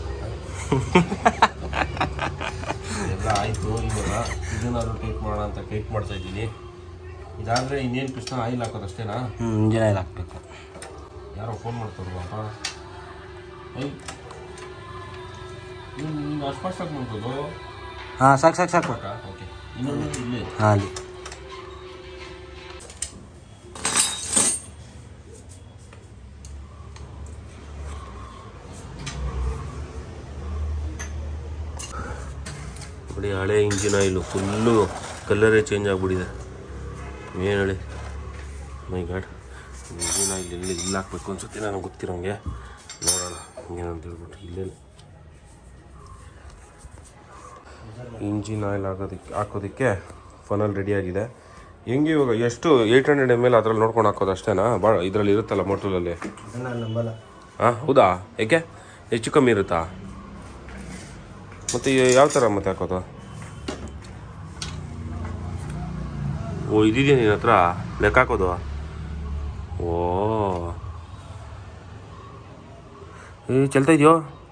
[SPEAKER 2] ಎಲ್ಲ ಆಯಿತು ಇವಾಗ
[SPEAKER 1] ಇದನ್ನಾದ್ರು ಟೇಕ್ ಮಾಡೋಣ ಅಂತ ಟೇಕ್ ಮಾಡ್ತಾ ಇದ್ದೀನಿ ಇದಾದರೆ ಇನ್ನೇನು ಕೃಷ್ಣ ಆಯಿಲ್ ಹಾಕೋದು ಅಷ್ಟೇನಾ
[SPEAKER 2] ಹ್ಞೂ ಇಂಜಿನ್ ಆಯಿಲ್ ಹಾಕ್ಬೇಕು
[SPEAKER 1] ಯಾರೋ ಫೋನ್ ಮಾಡ್ತಾರಪ್ಪ ಐ ನೀನು ಅಷ್ಟು ಫಾಸ್ಟ್ ಆಗಿ ಮಾಡ್ಬೋದು
[SPEAKER 2] ಹಾಂ ಸಾಕು ಸಾಕು ಸಾಕು
[SPEAKER 1] ಓಕೆ ಇನ್ನೊಂದು ಇಲ್ಲೇ
[SPEAKER 2] ಹಾಂ ಅಲ್ಲಿ
[SPEAKER 1] ನೋಡಿ ಹಳೆ ಇಂಜಿನ್ ಆಯಿಲು ಫುಲ್ಲು ಕಲರೇ ಚೇಂಜ್ ಆಗಿಬಿಟ್ಟಿದೆ ಏನು ಹೇಳಿ ಮೈ ಗಾಡ್ ಇಂಜಿನ್ ಆಯಿಲ್ ಎಲ್ಲಿ ಇಲ್ಲಿ ಹಾಕ್ಬೇಕು ಅನ್ಸುತ್ತೆ ನನಗೆ ಗೊತ್ತಿರೋಂಗೆ ನೋಡೋಣ ಏನಂತ ಹೇಳ್ಬಿಟ್ಟು ಇಲ್ಲೇ ಇಂಜಿನ್ ಆಯಿಲ್ ಹಾಕೋದಕ್ಕೆ ಹಾಕೋದಕ್ಕೆ ಫನಲ್ ರೆಡಿ ಆಗಿದೆ ಹೆಂಗೆ ಇವಾಗ ಎಷ್ಟು ಏಯ್ಟ್ ಹಂಡ್ರೆಡ್ ಎಮ್ ಎಲ್ ಅದ್ರಲ್ಲಿ ನೋಡ್ಕೊಂಡು ಹಾಕೋದು ಅಷ್ಟೇನಾ ಭಾಳ ಇದರಲ್ಲಿ ಇರುತ್ತಲ್ಲ ಮೋಟ್ರಲ್ಲಿ
[SPEAKER 2] ಅದನ್ನ ನಂಬಲ್ಲ
[SPEAKER 1] ಹಾಂ ಹೌದಾ ಏಕೆ ಹೆಚ್ಚು ಕಮ್ಮಿ ಇರುತ್ತಾ ಮತ್ತು ಯಾವ ಥರ ಮತ್ತೆ ಹಾಕೋದು ಓ ಇದಿದೆಯಾ ನಿನ್ನ ಹತ್ರ ಲೆಕ್ಕ ಹಾಕೋದು ಓ ಏ ಚಲ್ತಾ ಇದೆಯೋ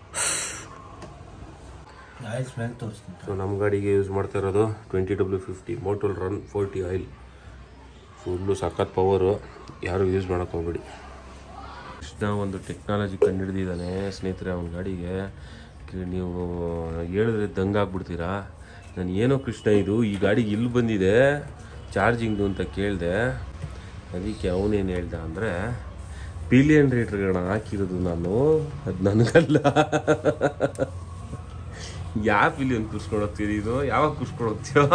[SPEAKER 2] ಆಯಿಲ್ ಸ್ಮೆಲ್ ತೋರಿಸ್ತೀನಿ
[SPEAKER 1] ಸೊ ನಮ್ಮ ಗಾಡಿಗೆ ಯೂಸ್ ಮಾಡ್ತಾ ಇರೋದು twenty W fifty Motul run forty oil full ಸಖತ್ ಪವರು ಯಾರು ಯೂಸ್ ಮಾಡೋಕ್ಕೆ ಹೋಗ್ಬೇಡಿ ಕೃಷ್ಣ ಒಂದು ಟೆಕ್ನಾಲಜಿ ಕಂಡುಹಿಡಿದಿದ್ದಾನೆ ಸ್ನೇಹಿತರೆ ಅವನ ಗಾಡಿಗೆ ಕ- ನೀವು ಹೇಳಿದ್ರೆ ದಂಗಾಗ್ಬಿಡ್ತೀರಾ ನಾನು ಏನೋ ಕೃಷ್ಣ ಇದು ಈ ಗಾಡಿಗೆ ಇಲ್ಲಿ ಬಂದಿದೆ ಚಾರ್ಜಿಂಗ್ದು ಅಂತ ಕೇಳಿದೆ ಅದಕ್ಕೆ ಅವನೇನು ಹೇಳ್ದ ಅಂದರೆ ಪಿಲಿಯನ್ ರೇಟ್ರ್ಗಳನ್ನ ಹಾಕಿರೋದು ನಾನು ಅದು ನನಗಲ್ಲ ಯಾವ ಪಿಲಿಯನ್ ಕುರ್ಸ್ಕೊಂಡು ಹೋಗ್ತೀರಿ ಇದು ಯಾವಾಗ ಕುರ್ಸ್ಕೊಂಡು ಹೋಗ್ತೀಯೋ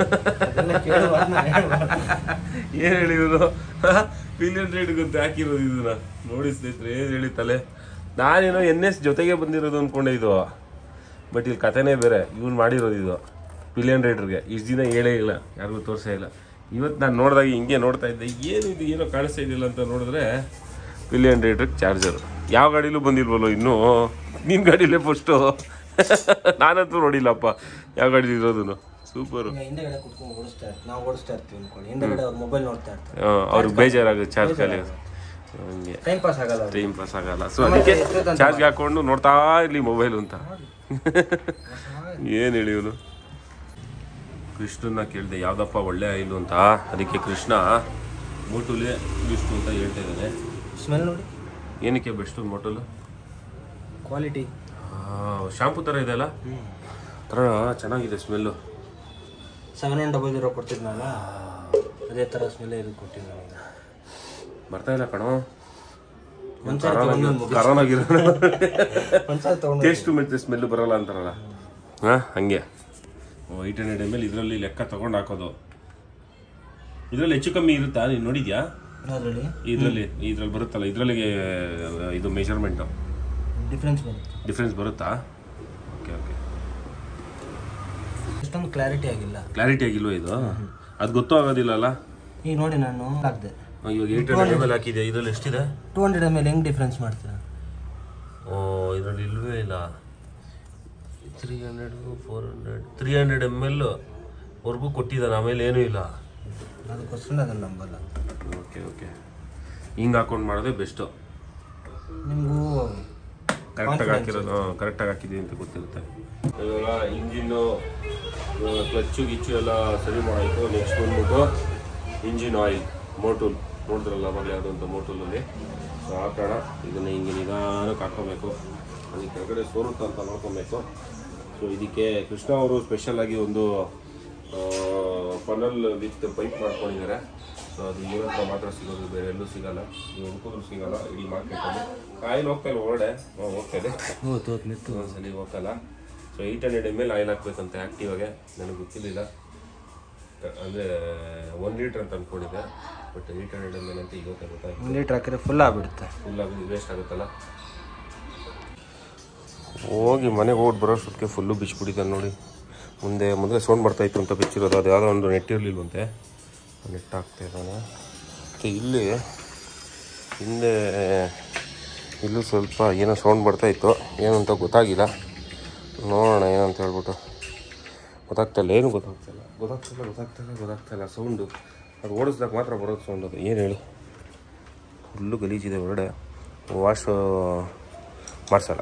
[SPEAKER 1] ಏನ್ ಹೇಳಿದ್ರು ಪಿಲಿಯನ್ ರೇಟ್ ಗೊತ್ತ ಹಾಕಿರೋದು ಇದನ್ನ ನೋಡಿ ಸ್ನೇಹಿತರೆ ಏನ್ ಹೇಳಿ ತಲೆ ನಾನೇನೋ ಎನ್ ಎಸ್ ಜೊತೆಗೆ ಬಂದಿರೋದು ಅನ್ಕೊಂಡೆ ಇದು ಬಟ್ ಇಲ್ಲಿ ಕಥೆನೇ ಬೇರೆ ಇವ್ನು ಮಾಡಿರೋದು ಇದು ಪಿಲಿಯನ್ ರೈಡ್ರಿಗೆ ಇಷ್ಟು ದಿನ ಹೇಳೇ ಇಲ್ಲ ಯಾರಿಗೂ ತೋರಿಸೇ ಇಲ್ಲ ಇವತ್ತು ನಾನು ನೋಡಿದಾಗ ಹಿಂಗೆ ನೋಡ್ತಾ ಇದ್ದೆ ಏನು ಇದು ಏನೋ ಕಾಣಿಸ್ತಾ ಇದೆಯಲ್ಲ ಅಂತ ನೋಡಿದ್ರೆ ಪಿಲಿಯನ್ ರೈಡ್ರಿಗೆ ಚಾರ್ಜರ್ ಯಾವ ಗಾಡಿಲೂ ಬಂದಿಲ್ವಲ್ಲೋ ಇನ್ನೂ ನಿನ್ನ ಗಾಡಿಲೇ ಫಸ್ಟು ನಾನಂತೂ ನೋಡಿಲ್ಲಪ್ಪ ಯಾವ ಗಾಡಿ ಇರೋದು ಸೂಪರು
[SPEAKER 2] ಈಗ ಹಿಂದೆಗಡೆ ಕುತ್ಕೊಂಡು ಓಡಿಸ್ತಾ ಇರ್ತೀವಿ ನಾವು ಓಡಿಸ್ತಾ ಇರ್ತೀವಿ ಅನ್ಕೊಳ್ಳಿ ಹಿಂದೆಗಡೆ ಅವ್ರು ಮೊಬೈಲ್ ನೋಡ್ತಾ ಇರ್ತಾರೆ
[SPEAKER 1] ಅವ್ರಿಗೆ ಬೇಜಾರಾಗುತ್ತೆ ಚಾರ್ಜ್ ಖಾಲಿ ಆಗುತ್ತೆ. ಹಂಗೆ
[SPEAKER 2] ಟೈಮ್ ಪಾಸ್ ಆಗಲ್ಲ ಅವ್ರಿಗೆ.
[SPEAKER 1] ಟೈಮ್ ಪಾಸ್ ಆಗಲ್ಲ ಸೊ ಅದಕ್ಕೆ ಚಾರ್ಜ್ಗೆ ಹಾಕೊಂಡು ನೋಡ್ತಾ ಇರಲಿ ಮೊಬೈಲ್ ಅಂತ ಏನು ಹೇಳಿ ಇವನು ಕೃಷ್ಣನ ಕೇಳಿದೆ ಯಾವ್ದಪ್ಪ ಒಳ್ಳೆ ಆಯಿಲು ಅಂತ ಅದಕ್ಕೆ ಕೃಷ್ಣ ಮೋಟುಲೇ ಬೆಸ್ಟು ಅಂತ ಹೇಳ್ತಾ ಇದ್ದಾನೆ
[SPEAKER 2] ಸ್ಮೆಲ್ ನೋಡಿ
[SPEAKER 1] ಏನಕ್ಕೆ ಬೆಸ್ಟು ಮೋಟುಲು
[SPEAKER 2] ಕ್ವಾಲಿಟಿ
[SPEAKER 1] ಶಾಂಪು ಥರ ಇದೆ ಅಲ್ಲ ಥರ ಚೆನ್ನಾಗಿದೆ smell
[SPEAKER 2] seven one double zero ಕೊಡ್ತಿದ್ನಲ್ಲ ಅದೇ ಥರ ಸ್ಮೆಲ್ ಇದು ಕೊಟ್ಟಿದ್ದು ನನಗೆ
[SPEAKER 1] ಬರ್ತಾ ಇಲ್ಲ ಕಣೋ
[SPEAKER 2] ಒಂದ್ಸಲ ತಗೊಂಡು
[SPEAKER 1] ಕರೋನಾಗಿರೋ
[SPEAKER 2] ಒಂದ್ಸಲ ತಗೊಂಡು
[SPEAKER 1] ಟೇಸ್ಟು ಮತ್ತು ಸ್ಮೆಲ್ಲು ಬರಲ್ಲ ಅಂತಾರಲ್ಲ ಹಾಂ ಹಂಗೆ ಏಯ್ಟ್ ಹಂಡ್ರೆಡ್ ಎಮ್ ಎಲ್ ಇದರಲ್ಲಿ ಲೆಕ್ಕ ತಗೊಂಡು ಹಾಕೋದು ಇದರಲ್ಲಿ ಹೆಚ್ಚು ಕಮ್ಮಿ ಇರುತ್ತಾ ನೀನು ನೋಡಿದ್ಯಾ
[SPEAKER 2] ಅದರಲ್ಲಿ
[SPEAKER 1] ಇದರಲ್ಲಿ ಇದ್ರಲ್ಲಿ ಬರುತ್ತಲ್ಲ ಇದರಲ್ಲಿ ಇದು ಮೆಷರ್ಮೆಂಟು
[SPEAKER 2] ಡಿಫ್ರೆನ್ಸ್ ಬರುತ್ತೆ
[SPEAKER 1] ಡಿಫ್ರೆನ್ಸ್ ಬರುತ್ತಾ ಓಕೆ ಓಕೆ
[SPEAKER 2] ಇಷ್ಟೊಂದು ಕ್ಲಾರಿಟಿ ಆಗಿಲ್ಲ
[SPEAKER 1] ಕ್ಲಾರಿಟಿ ಆಗಿಲ್ವ ಇದು ಅದು ಗೊತ್ತೂ ಆಗೋದಿಲ್ಲ ಅಲ್ಲ
[SPEAKER 2] ಈಗ ನೋಡಿ ನಾನು ಹಾಕ್ದೆ
[SPEAKER 1] ಇವಾಗ ಏಯ್ಟ್ ಹಂಡ್ರೆಡ್ ಎಮ್ ಎಲ್ ಹಾಕಿದೆ ಇದರಲ್ಲಿ ಎಷ್ಟಿದೆ
[SPEAKER 2] ಟೂ ಹಂಡ್ರೆಡ್ ಎಮ್ ಎಲ್ ಹೆಂಗೆ ಡಿಫ್ರೆನ್ಸ್ ಮಾಡ್ತೀರಾ
[SPEAKER 1] ಓ ಇದರಲ್ಲಿ ಇಲ್ವೇ ಇಲ್ಲ three hundred four hundred three hundred M L ವರ್ಗೂ ಕೊಟ್ಟಿದ್ದಾನೆ ಆಮೇಲೆ ಏನೂ ಇಲ್ಲ
[SPEAKER 2] ಅದಕ್ಕೋಸ್ಕರ ಅದನ್ನು ನಂಬಲ್ಲ
[SPEAKER 1] ಓಕೆ ಓಕೆ ಹಿಂಗೆ ಹಾಕೊಂಡು ಮಾಡೋದೇ ಬೆಸ್ಟು
[SPEAKER 2] ನಿಮಗೂ
[SPEAKER 1] ಕರೆಕ್ಟಾಗಿ ಹಾಕಿರೋದು ಕರೆಕ್ಟಾಗಿ ಹಾಕಿದ್ದೀವಿ ಅಂತ ಗೊತ್ತಿರುತ್ತೆ ಇವಾಗ ಇಂಜಿನ್ನು ಕ್ಲಚ್ಚು ಗಿಚ್ಚು ಎಲ್ಲ ಸರಿ ಮಾಡಾಯಿತು ನೆಕ್ಸ್ಟ್ ಬಂದ್ಬಿಟ್ಟು ಇಂಜಿನ್ ಆಯಿಲ್ ಮೋಟೂಲ್ ನೋಡಿದ್ರಲ್ಲ ಅವಾಗಲೇ ಯಾವುದಂತ ಮೋಟೂಲಲ್ಲಿ ಸೊ ಹಾಕೋಣ ಇದನ್ನ ಹಿಂಗೆ ನಿಧಾನಕ್ಕೆ ಹಾಕ್ಕೋಬೇಕು ಅದಕ್ಕೆ ಕೆಳಗಡೆ ಸೋರುತ್ತಾ ಅಂತ ನೋಡ್ಕೊಬೇಕು ಸೊ ಇದಕ್ಕೆ ಕೃಷ್ಣ ಅವರು ಸ್ಪೆಷಲಾಗಿ ಒಂದು ಫನಲ್ ವಿತ್ ಪೈಪ್ ಮಾಡ್ಕೊಂಡಿದ್ದಾರೆ ಸೊ ಅದು ಇವ್ರ ಹತ್ರ ಮಾತ್ರ ಸಿಗೋದು ಬೇರೆ ಎಲ್ಲೂ ಸಿಗಲ್ಲ ನೀವು ಹುಡುಕಿದ್ರು ಸಿಗಲ್ಲ ಇಡೀ ಮಾರ್ಕೆಟಲ್ಲಿ ಆಯಿಲ್ ಹೋಗ್ತಾ ಇಲ್ಲ ಹೊರಗಡೆ ಹ್ಮ್, ಹೋಗ್ತಾ ಇದೆ
[SPEAKER 2] ಹೌದು ಮಿತ್ತು
[SPEAKER 1] ಒಂದ್ಸಲಿ ಹೋಗಲ್ಲ so eight hundred M L oil ಹಾಕ್ಬೇಕಂತ ಆ್ಯಕ್ಟಿವಾಗೆ ನನಗೆ ಗೊತ್ತಿರಲಿಲ್ಲ ಅಂದರೆ ಒನ್ ಲೀಟ್ರ್ ಅಂತ ಅಂದ್ಕೊಂಡಿದ್ದೆ but eight hundred M L ಅಂತ ಈಗ ಗೊತ್ತಾಗುತ್ತೆ
[SPEAKER 2] ಒಂದು ಲೀಟ್ರ್ ಹಾಕಿದ್ರೆ ಫುಲ್ ಆಗ್ಬಿಡುತ್ತೆ
[SPEAKER 1] ಫುಲ್ ಆಗಿ ವೇಸ್ಟ್ ಆಗುತ್ತಲ್ಲ ಹೋಗಿ ಮನೆಗೆ ಹೋಗಿ ಬರೋ ಅಷ್ಟೊತ್ತಿಗೆ ಫುಲ್ಲು ಬಿಚ್ಚಿಬಿಟ್ಟಿದ್ದಾನೆ ನೋಡಿ ಮುಂದೆ ಮುಂದೆ ಸೌಂಡ್ ಬರ್ತಾಯಿತ್ತು ಅಂತ ಬಿಚ್ಚಿರೋದು ಅದು ಯಾವುದೋ ಒಂದು ನೆಟ್ ಇರಲಿಲ್ವಂತೆ ನೆಟ್ ಹಾಕ್ತಾ ಇದ್ದಾನೆ ಮತ್ತು ಇಲ್ಲಿ ಹಿಂದೆ ಇಲ್ಲೂ ಸ್ವಲ್ಪ ಏನೋ ಸೌಂಡ್ ಬರ್ತಾಯಿತ್ತು ಏನು ಅಂತ ಗೊತ್ತಾಗಿಲ್ಲ ನೋಡೋಣ ಏನಂತ ಹೇಳ್ಬಿಟ್ಟು ಗೊತ್ತಾಗ್ತಾಯಿಲ್ಲ ಏನು ಗೊತ್ತಾಗ್ತಾಯಿಲ್ಲ ಗೊತ್ತಾಗ್ತಿಲ್ಲ ಗೊತ್ತಾಗ್ತಾಯಿಲ್ಲ ಗೊತ್ತಾಗ್ತಾಯಿಲ್ಲ ಸೌಂಡು ಅದು ಓಡಿಸ್ದಾಗ ಮಾತ್ರ ಬರೋದು ಸೌಂಡ್ ಅದು ಏನು ಹೇಳಿ ಫುಲ್ಲು ಗಲೀಜಿದೆ ಹೊರಗಡೆ ವಾಶ್ ಮಾಡಿಸಲ್ಲ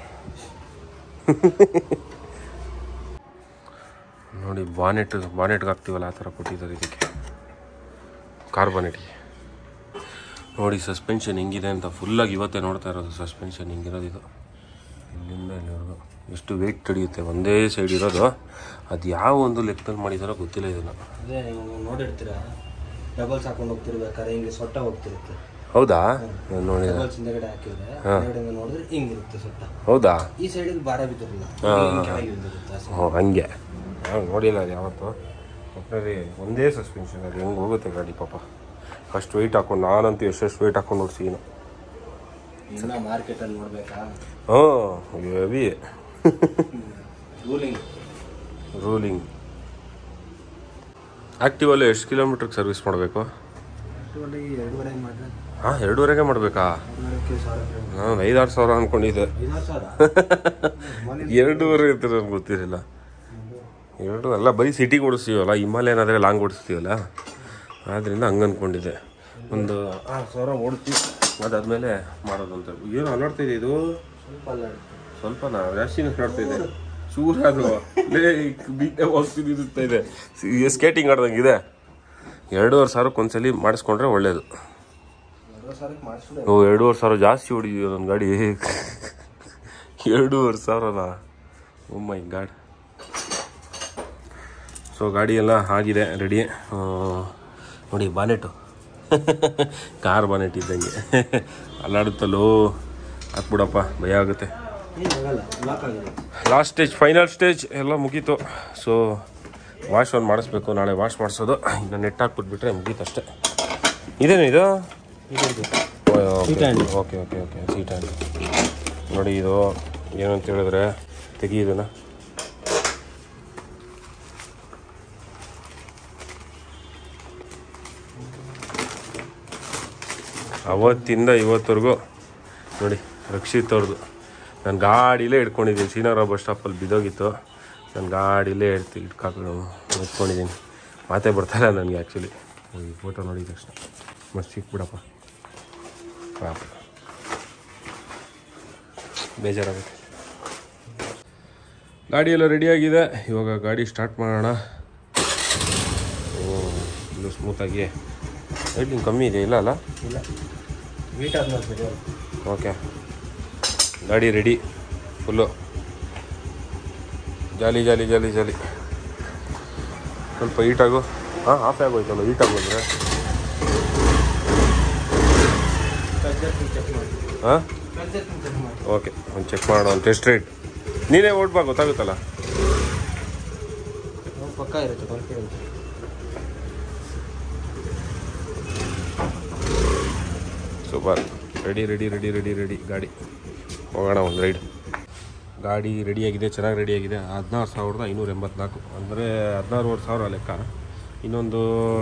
[SPEAKER 1] ನೋಡಿ ಬಾನೆಟ್ ಬಾನೆಟ್ಗೆ ಹಾಕ್ತೀವಲ್ಲ ಆ ಥರ ಕೊಟ್ಟಿದ್ದಾರೆ ಇದಕ್ಕೆ ಕಾರ್ ಬಾನೆಟ್ಗೆ ನೋಡಿ ಸಸ್ಪೆನ್ಷನ್ ಹೆಂಗಿದೆ ಅಂತ ಫುಲ್ಲಾಗಿ ಇವತ್ತೇ ನೋಡ್ತಾ ಇರೋದು ಸಸ್ಪೆನ್ಷನ್ ಹಿಂಗಿರೋದು ಇದು ಇಲ್ಲಿಂದ ಇಲ್ಲಿವರೆಗೂ ಎಷ್ಟು ವೆಯ್ಟ್ ತಡೆಯುತ್ತೆ ಒಂದೇ ಸೈಡ್ ಇರೋದು ಅದು ಯಾವ ಒಂದು ಲೆಕ್ಕದಲ್ಲಿ ಮಾಡಿದಾರೋ ಗೊತ್ತಿಲ್ಲ ಇದನ್ನು
[SPEAKER 2] ಅದೇ ನೀವು ನೋಡಿರ್ತೀರಾ ಡಬಲ್ಸ್ ಹಾಕೊಂಡು ಹೋಗ್ತಿರ್ಬೇಕಾದ್ರೆ ಹಿಂಗೆ ಸೊಟ್ಟ ಹೋಗ್ತಿರುತ್ತೆ
[SPEAKER 1] ಹೌದಾ ನಾನು ನೋಡಿದೆ
[SPEAKER 2] ಡಬಲ್ಸ್ ಹಿಂದೆಗಡೆ ಹಾಕಿದ್ರೆ ಹಿಂದೆಗಡೆಯಿಂದ ನೋಡಿದ್ರೆ ಹಿಂಗಿರುತ್ತೆ ಸೊಟ್ಟ
[SPEAKER 1] ಹೌದಾ
[SPEAKER 2] ಈ ಸೈಡಿಗೆ ಭಾರ ಬಿದ್ದಿರಲ್ಲ ಕೆಳಗೆ ಬಿದ್ದಿರುತ್ತೆ ಆ side.
[SPEAKER 1] ಹ್ಞೂ ಹಂಗೆ ನಾವು ನೋಡಿಲ್ಲ ಅದು ಯಾವತ್ತು ಒಟ್ಟಿನಲ್ಲಿ ಒಂದೇ ಸಸ್ಪೆನ್ಷನ್ ಅದು ಹೆಂಗೆ ಹೋಗುತ್ತೆ ಗಾಡಿ ಪಾಪ ಅಷ್ಟು ವೆಯ್ಟ್ ಹಾಕೊಂಡು ನಾನಂತೂ ಎಷ್ಟೆಷ್ಟು ವೆಯ್ಟ್ ಹಾಕೊಂಡು ನೋಡ್ತೀನಿ
[SPEAKER 2] ಇನ್ನ ಮಾರ್ಕೆಟಲ್ಲಿ ನೋಡ್ಬೇಕಾ
[SPEAKER 1] ಹ್ಞೂ ಹೆವಿ
[SPEAKER 2] ರೂಲಿಂಗ್
[SPEAKER 1] ರೂಲಿಂಗ್ ಆ್ಯಕ್ಟಿವಲ್ಲಿ ಎಷ್ಟು ಕಿಲೋಮೀಟ್ರಿಗೆ ಸರ್ವಿಸ್ ಮಾಡಬೇಕು
[SPEAKER 2] ಆಕ್ಚುಲಿ ಎರಡೂವರೆ ಮಾಡಿದ್ರೆ
[SPEAKER 1] ಹಾಂ ಎರಡೂವರೆಗೆ ಮಾಡಬೇಕಾ
[SPEAKER 2] ಎರಡೂವರೆಕ್ಕೆ ಸಾವಿರ
[SPEAKER 1] ನಾನು ಐದಾರು ಸಾವಿರ ಅಂದ್ಕೊಂಡಿದ್ದೆ
[SPEAKER 2] ಐದಾರು ಸಾವಿರ
[SPEAKER 1] ಎರಡೂವರೆ ಇರ್ತಾರೆ ನನಗೆ ಗೊತ್ತಿರಲಿಲ್ಲ ಎರಡು ಅಲ್ಲ ಬರೀ ಸಿಟಿಗೆ ಓಡಿಸ್ತೀವಲ್ಲ ಹಿಮಾಲಯನ್ ಆದರೆ ಲಾಂಗ್ ಓಡಿಸ್ತೀವಲ್ಲ ಆದ್ದರಿಂದ ಹಂಗೆ ಅಂದ್ಕೊಂಡಿದ್ದೆ ಒಂದು ಆರು ಸಾವಿರ ಓಡಿಸ್ತೀವಿ ಅದಾದಮೇಲೆ ಮಾಡೋದು ಅಂತ ಏನು ಅಲ್ಲಾಡ್ತಾ ಇದೆ ಇದು
[SPEAKER 2] ಸ್ವಲ್ಪ ಅಲ್ಲಾಡುತ್ತೆ
[SPEAKER 1] ಸ್ವಲ್ಪನಾ ಜಾಸ್ತಿನ ನೋಡ್ತಾ ಇದೆ ಚೂರ ಅದು ಲೇ ಬಿದ್ದೆ ಹೋಗ್ತಿದ್ದ ಇದೆ ಸ್ಕೇಟಿಂಗ್ ಆಡ್ದಂಗೆ ಇದೆ ಎರಡೂವರೆ ಸಾವಿರಕ್ಕೆ ಒಂದ್ಸಲಿ ಮಾಡಿಸ್ಕೊಂಡ್ರೆ ಒಳ್ಳೇದು
[SPEAKER 2] ಎರಡು ಸಾವಿರಕ್ಕೆ ಮಾಡಿಸ್ಬಿಡು
[SPEAKER 1] ಓ ಎರಡೂವರೆ ಸಾವಿರ ಜಾಸ್ತಿ ಹೊಡಿದೀವಿ ನನ್ನ ಗಾಡಿ ಎರಡೂವರೆ ಸಾವಿರನ ಓ ಮೈ ಗಾಡ್ ಸೊ ಗಾಡಿ ಎಲ್ಲ ಆಗಿದೆ ರೆಡಿ ನೋಡಿ ಬಾನೆಟು ಕಾರ್ ಬಾನೆಟ್ ಇದ್ದಂಗೆ ಅಲ್ಲಾಡುತ್ತಲ್ಲೋ ಹಾಕ್ಬಿಡಪ್ಪ ಭಯ ಆಗುತ್ತೆ
[SPEAKER 2] ಏನು ಆಗಲ್ಲ ಲಾಕ್ ಆಗಿದೆ
[SPEAKER 1] ಲಾಸ್ಟ್ ಸ್ಟೇಜ್ ಫೈನಲ್ ಸ್ಟೇಜ್ ಎಲ್ಲ ಮುಗೀತು ಸೊ ವಾಶ್ ಒಂದು ಮಾಡಿಸ್ಬೇಕು ನಾಳೆ ವಾಶ್ ಮಾಡಿಸೋದು ಇನ್ನು ನೆಟ್ ಹಾಕ್ಬಿಟ್ಬಿಟ್ರೆ ಮುಗೀತು ಅಷ್ಟೇ ಇದೇನು ಇದು
[SPEAKER 2] Seat hand.
[SPEAKER 1] Okay okay okay seat hand ನೋಡಿ ಇದು ಏನು ಅಂತ ಹೇಳಿದ್ರೆ ತೆಗಿ ಇದನ್ನ ಅವತ್ತಿಂದ ಇವತ್ತವರೆಗೂ ನೋಡಿ ರಕ್ಷಿತ್ ಅವ್ರದ್ದು ನಾನು ಗಾಡಿಲೇ ಇಟ್ಕೊಂಡಿದ್ದೀನಿ ಶ್ರೀನಗರ ಬಸ್ ಸ್ಟಾಪಲ್ಲಿ ಬಿದ್ದೋಗಿತ್ತು ನಾನು ಗಾಡಿಲೇ ಇಡ್ತಿ ಇಟ್ಕಾಕೊಂಡು ಇಟ್ಕೊಂಡಿದ್ದೀನಿ ಮಾತೇ ಬರ್ತಾಯಿಲ್ಲ ನನಗೆ ಆ್ಯಕ್ಚುಲಿ ಈ ಫೋಟೋ ನೋಡಿದ ತಕ್ಷಣ ಮಸ್ತ್ ಸಿಕ್ಬಿಡಪ್ಪ ಪಾಪ ಬೇಜಾರಾಗುತ್ತೆ ಗಾಡಿ ಎಲ್ಲ ರೆಡಿಯಾಗಿದೆ ಇವಾಗ ಗಾಡಿ ಸ್ಟಾರ್ಟ್ ಮಾಡೋಣ ಇದು ಸ್ಮೂತಾಗಿ ರೈಟಿಂಗ್ ಕಮ್ಮಿ ಇದೆ ಇಲ್ಲ ಅಲ್ಲ
[SPEAKER 2] ಇಲ್ಲ ವೀಟ್ ಆದ್ಮೇಲೆ ಸರಿ
[SPEAKER 1] ಓಕೆ ಗಾಡಿ ರೆಡಿ ಫುಲ್ಲು ಜಾಲಿ ಜಾಲಿ ಜಾಲಿ ಜಾಲಿ ಸ್ವಲ್ಪ ಹೀಟಾಗು ಹಾಂ ಆಫ್ ಆಗೋಯ್ತಲ್ಲ ಹೀಟಾಗು ಅಂದರೆ
[SPEAKER 2] ಚೆಕ್ ಮಾಡಿ
[SPEAKER 1] ಹಾಂ
[SPEAKER 2] ಚೆಕ್ ಮಾಡಿ
[SPEAKER 1] ಓಕೆ ಒಂದು ಚೆಕ್ ಮಾಡೋಣ ಒಂದು ಟೆಸ್ಟ್ ರೇಟ್ ನೀನೇ ಓಡ್ಬಾ ಗೊತ್ತಾಗುತ್ತಲ್ಲ
[SPEAKER 2] ನಾವು ಪಕ್ಕ ಇರುತ್ತೆ confidence
[SPEAKER 1] super ready ready ready ready ready ಗಾಡಿ ಹೋಗೋಣ ಒಂದು ರೈಡ್ ಗಾಡಿ ರೆಡಿಯಾಗಿದೆ ಚೆನ್ನಾಗಿ ರೆಡಿಯಾಗಿದೆ ಹದಿನಾರು ಸಾವಿರದ ಐನೂರ ಎಂಬತ್ನಾಲ್ಕು ಅಂದರೆ ಹದಿನಾರುವರೆ ಸಾವಿರ ಲೆಕ್ಕ ಇನ್ನೊಂದು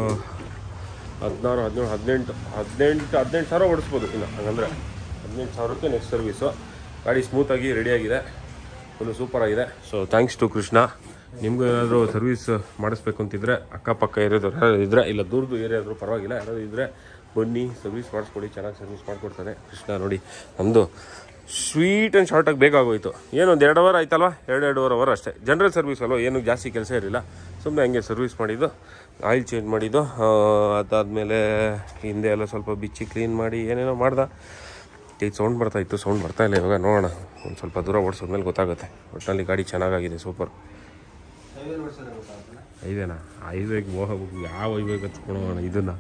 [SPEAKER 1] ಹದಿನಾರು ಹದಿನೇಳು ಹದಿನೆಂಟು ಹದಿನೆಂಟು ಹದಿನೆಂಟು ಸಾವಿರ ಓಡಿಸ್ಬೋದು ಇನ್ನು ಹಂಗಂದರೆ ಹದಿನೆಂಟು ಸಾವಿರಕ್ಕೆ ನೆಕ್ಸ್ಟ್ ಸರ್ವೀಸು ಗಾಡಿ ಸ್ಮೂತಾಗಿ ರೆಡಿಯಾಗಿದೆ ಫುಲ್ಲು ಸೂಪರಾಗಿದೆ ಸೊ ಥ್ಯಾಂಕ್ಸ್ ಟು ಕೃಷ್ಣ ನಿಮಗೂ ಏನಾದರೂ ಸರ್ವಿಸ್ ಮಾಡಿಸ್ಬೇಕು ಅಂತಿದ್ರೆ ಅಕ್ಕಪಕ್ಕ ಏರಿಯಾದವ್ರು ಯಾರಾದ್ರು ಇದ್ದರೆ ಇಲ್ಲ ದೂರದ್ದು ಏರಿಯಾ ಆದರೂ ಪರವಾಗಿಲ್ಲ ಯಾರಾದರೂ ಇದ್ದರೆ ಬನ್ನಿ ಸರ್ವಿಸ್ ಮಾಡಿಸ್ಕೊಡಿ ಚೆನ್ನಾಗಿ ಸರ್ವಿಸ್ ಮಾಡಿಕೊಡ್ತಾನೆ ಕೃಷ್ಣ ನೋಡಿ ನಮ್ಮದು ಸ್ವೀಟ್ ಆ್ಯಂಡ್ ಶಾರ್ಟಾಗಿ ಬೇಕಾಗೋಯ್ತು ಏನು ಒಂದು ಎರಡು ಅವರ್ ಆಯ್ತಲ್ವಾ ಎರಡು ಎರಡೂವರೆ ಅವರ್ ಅಷ್ಟೇ ಜನರಲ್ ಸರ್ವಿಸ್ ಅಲ್ವಾ ಏನು ಜಾಸ್ತಿ ಕೆಲಸ ಇರಲಿಲ್ಲ ಸುಮ್ಮನೆ ಹಂಗೆ ಸರ್ವಿಸ್ ಮಾಡಿದ್ದು ಆಯಿಲ್ ಚೇಂಜ್ ಮಾಡಿದ್ದು ಆ, ಅದಾದಮೇಲೆ ಹಿಂದೆ ಎಲ್ಲ ಸ್ವಲ್ಪ ಬಿಚ್ಚಿ ಕ್ಲೀನ್ ಮಾಡಿ ಏನೇನೋ ಮಾಡ್ದೆ ಈಗ ಸೌಂಡ್ ಬರ್ತಾ ಇತ್ತು ಸೌಂಡ್ ಬರ್ತಾ ಇಲ್ಲ ಇವಾಗ ನೋಡೋಣ ಒಂದು ಸ್ವಲ್ಪ ದೂರ ಓಡಿಸೋದ್ಮೇಲೆ ಗೊತ್ತಾಗುತ್ತೆ ಒಟ್ಟಿನಲ್ಲಿ ಗಾಡಿ ಚೆನ್ನಾಗಾಗಿದೆ ಸೂಪರ್
[SPEAKER 2] ಹೈವೇ ಓಡಿಸೋದೇ ಗೊತ್ತಾಗುತ್ತಲ್ಲ
[SPEAKER 1] ಹೈವೇನಾ ಹೈವೇಗೆ ಹೋಗ್ಬೇಕು ಯಾವ ಹೈವೇಗೆ ಹತ್ಕೊಳೋಣ ಇದನ್ನು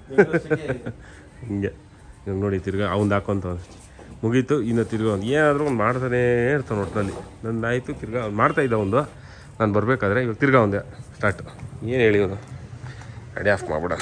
[SPEAKER 1] ಹಿಂಗೆ ಇವಾಗ ನೋಡಿ ತಿರ್ಗಾ ಅವ್ನು ಹಾಕೊಂತ ಮುಗೀತು ಇನ್ನು ತಿರ್ಗಾ ಒಂದು ಏನಾದರೂ ಒಂದು ಮಾಡ್ತಾನೇ ಇರ್ತಾನೆ ಒಟ್ಟಿನಲ್ಲಿ ನಂದು ಆಯಿತು ತಿರ್ಗಾ ಅವ್ನು ಮಾಡ್ತಾ ಇದ್ದ ಒಂದು ನಾನು ಬರಬೇಕಾದ್ರೆ ಇವಾಗ ತಿರ್ಗಾ ಒಂದೇ ಸ್ಟಾರ್ಟ್ ಏನು ಹೇಳಿ ಅವನು ಗಾಡಿ ಆಫ್ ಮಾಡ್ಬಿಡ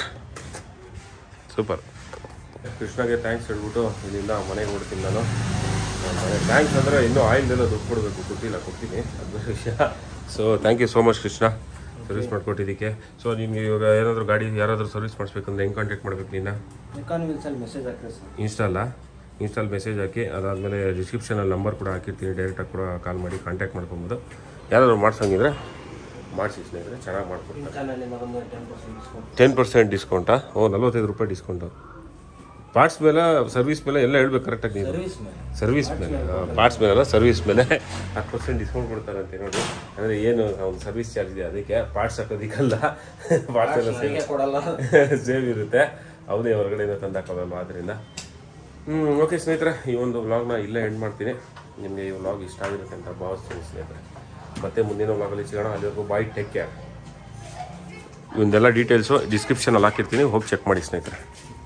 [SPEAKER 1] ಸೂಪರ್ ಕೃಷ್ಣಗೆ ಥ್ಯಾಂಕ್ಸ್ ಹೇಳ್ಬಿಟ್ಟು ಇಲ್ಲಿಂದ ಮನೆಗೆ ಹೊಡ್ತೀನಿ ನಾನು ಥ್ಯಾಂಕ್ಸ್ ಅಂದರೆ ಇನ್ನೂ ಆಯಿಲ್ದೆಲ್ಲ ದುಡ್ಡು ಕೊಡಬೇಕು ಕೊಟ್ಟಿಲ್ಲ ಕೊಡ್ತೀನಿ ಅದು ಬೇರೆ ವಿಷಯ so thank you so much Krishna service ಮಾಡಿಕೊಟ್ಟಿದ್ದಕ್ಕೆ ಸೊ ನಿಮಗೆ ಇವಾಗ ಏನಾದರೂ ಗಾಡಿ ಯಾರಾದರೂ ಸರ್ವಿಸ್ ಮಾಡಿಸ್ಬೇಕಂದ್ರೆ ಹೆಂಗೆ ಕಾಂಟ್ಯಾಕ್ಟ್ ಮಾಡ್ಬೇಕು ನೀನು
[SPEAKER 2] ಎಕಾನ್ ವೀಲ್ಸಲ್ಲಿ ಮೆಸೇಜ್ ಹಾಕಿರಿ ಸರ್
[SPEAKER 1] ಇನ್ಸ್ಟಾಲ ಇನ್ಸ್ಟಾಲ್ ಮೆಸೇಜ್ ಹಾಕಿ ಅದಾದಮೇಲೆ ಡಿಸ್ಕ್ರಿಪ್ಷನಲ್ಲಿ ನಂಬರ್ ಕೂಡ ಹಾಕಿರ್ತೀನಿ ಡೈರೆಕ್ಟಾಗಿ ಕೂಡ ಕಾಲ್ ಮಾಡಿ ಕಾಂಟ್ಯಾಕ್ಟ್ ಮಾಡ್ಕೊಬೋದು ಯಾರಾದರೂ ಮಾಡ್ಸಂಗಿದ್ರೆ ಮಾಡಿಸಿ ಸ್ನೇಹಿತರೆ ಚೆನ್ನಾಗಿ ಮಾಡ್ಕೊಡ್ತಾರೆ
[SPEAKER 2] ಚಾನಲ್ಲಿ ಮಗೊಂದು ten percent discount
[SPEAKER 1] ten percent ಡಿಸ್ಕೌಂಟಾ ಓ ನಲ್ವತ್ತೈದು ರೂಪಾಯಿ ಡಿಸ್ಕೌಂಟು ಪಾರ್ಟ್ಸ್ ಮೇಲೆ ಸರ್ವಿಸ್ ಮೇಲೆ ಎಲ್ಲ ಹೇಳ್ಬೇಕು ಕರೆಕ್ಟಾಗಿ ನೀವು
[SPEAKER 2] ಸರ್ವಿಸ್ ಮೇಲೆ
[SPEAKER 1] ಸರ್ವಿಸ್ ಮೇಲೆ ಪಾರ್ಟ್ಸ್ ಮೇಲೆ ಅಲ್ಲ ಸರ್ವಿಸ್ ಮೇಲೆ ಹತ್ತು ಪರ್ಸೆಂಟ್ ಡಿಸ್ಕೌಂಟ್ ಕೊಡ್ತಾರಂತೆ ನೋಡಿ ಅಂದರೆ ಏನು ಒಂದು ಸರ್ವಿಸ್ ಚಾರ್ಜ್ ಇದೆ ಅದಕ್ಕೆ ಪಾರ್ಟ್ಸ್ ಹಾಕೋದಿಕ್ಕಲ್ಲ ಪಾರ್ಟ್ಸ್ ಎಲ್ಲ ಸೇಮ್
[SPEAKER 2] ನನಗೆ ಕೊಡಲ್ಲ
[SPEAKER 1] ಸೇವ್ ಇರುತ್ತೆ ಅವನೇ ಹೊರಗಡೆಯಿಂದ ತಂದಾಕೋದಲ್ವ ಆದ್ದರಿಂದ ಹ್ಞೂ ಓಕೆ ಸ್ನೇಹಿತರೆ ಈ ಒಂದು ವ್ಲಾಗ್ನ ಇಲ್ಲೇ ಎಂಡ್ ಮಾಡ್ತೀನಿ ನಿಮಗೆ ಈ ವ್ಲಾಗ್ ಇಷ್ಟ ಆಗಿರುತ್ತೆ ಅಂತ ಭಾವಿಸ್ತೀನಿ ಸ್ನೇಹಿತರೆ ಮತ್ತೆ ಮುಂದಿನ ವ್ಲಾಗಲ್ಲಿ ಸಿಗೋಣ ಅಲ್ಲಿವರೆಗೂ ಬಾಯ್ ಟೇಕ್ ಕೇರ್ ಇವನ್ನೆಲ್ಲ ಡೀಟೇಲ್ಸು ಡಿಸ್ಕ್ರಿಪ್ಷನಲ್ಲಿ ಹಾಕಿರ್ತೀನಿ ಹೋಗಿ ಚೆಕ್ ಮಾಡಿ ಸ್ನೇಹಿತರೆ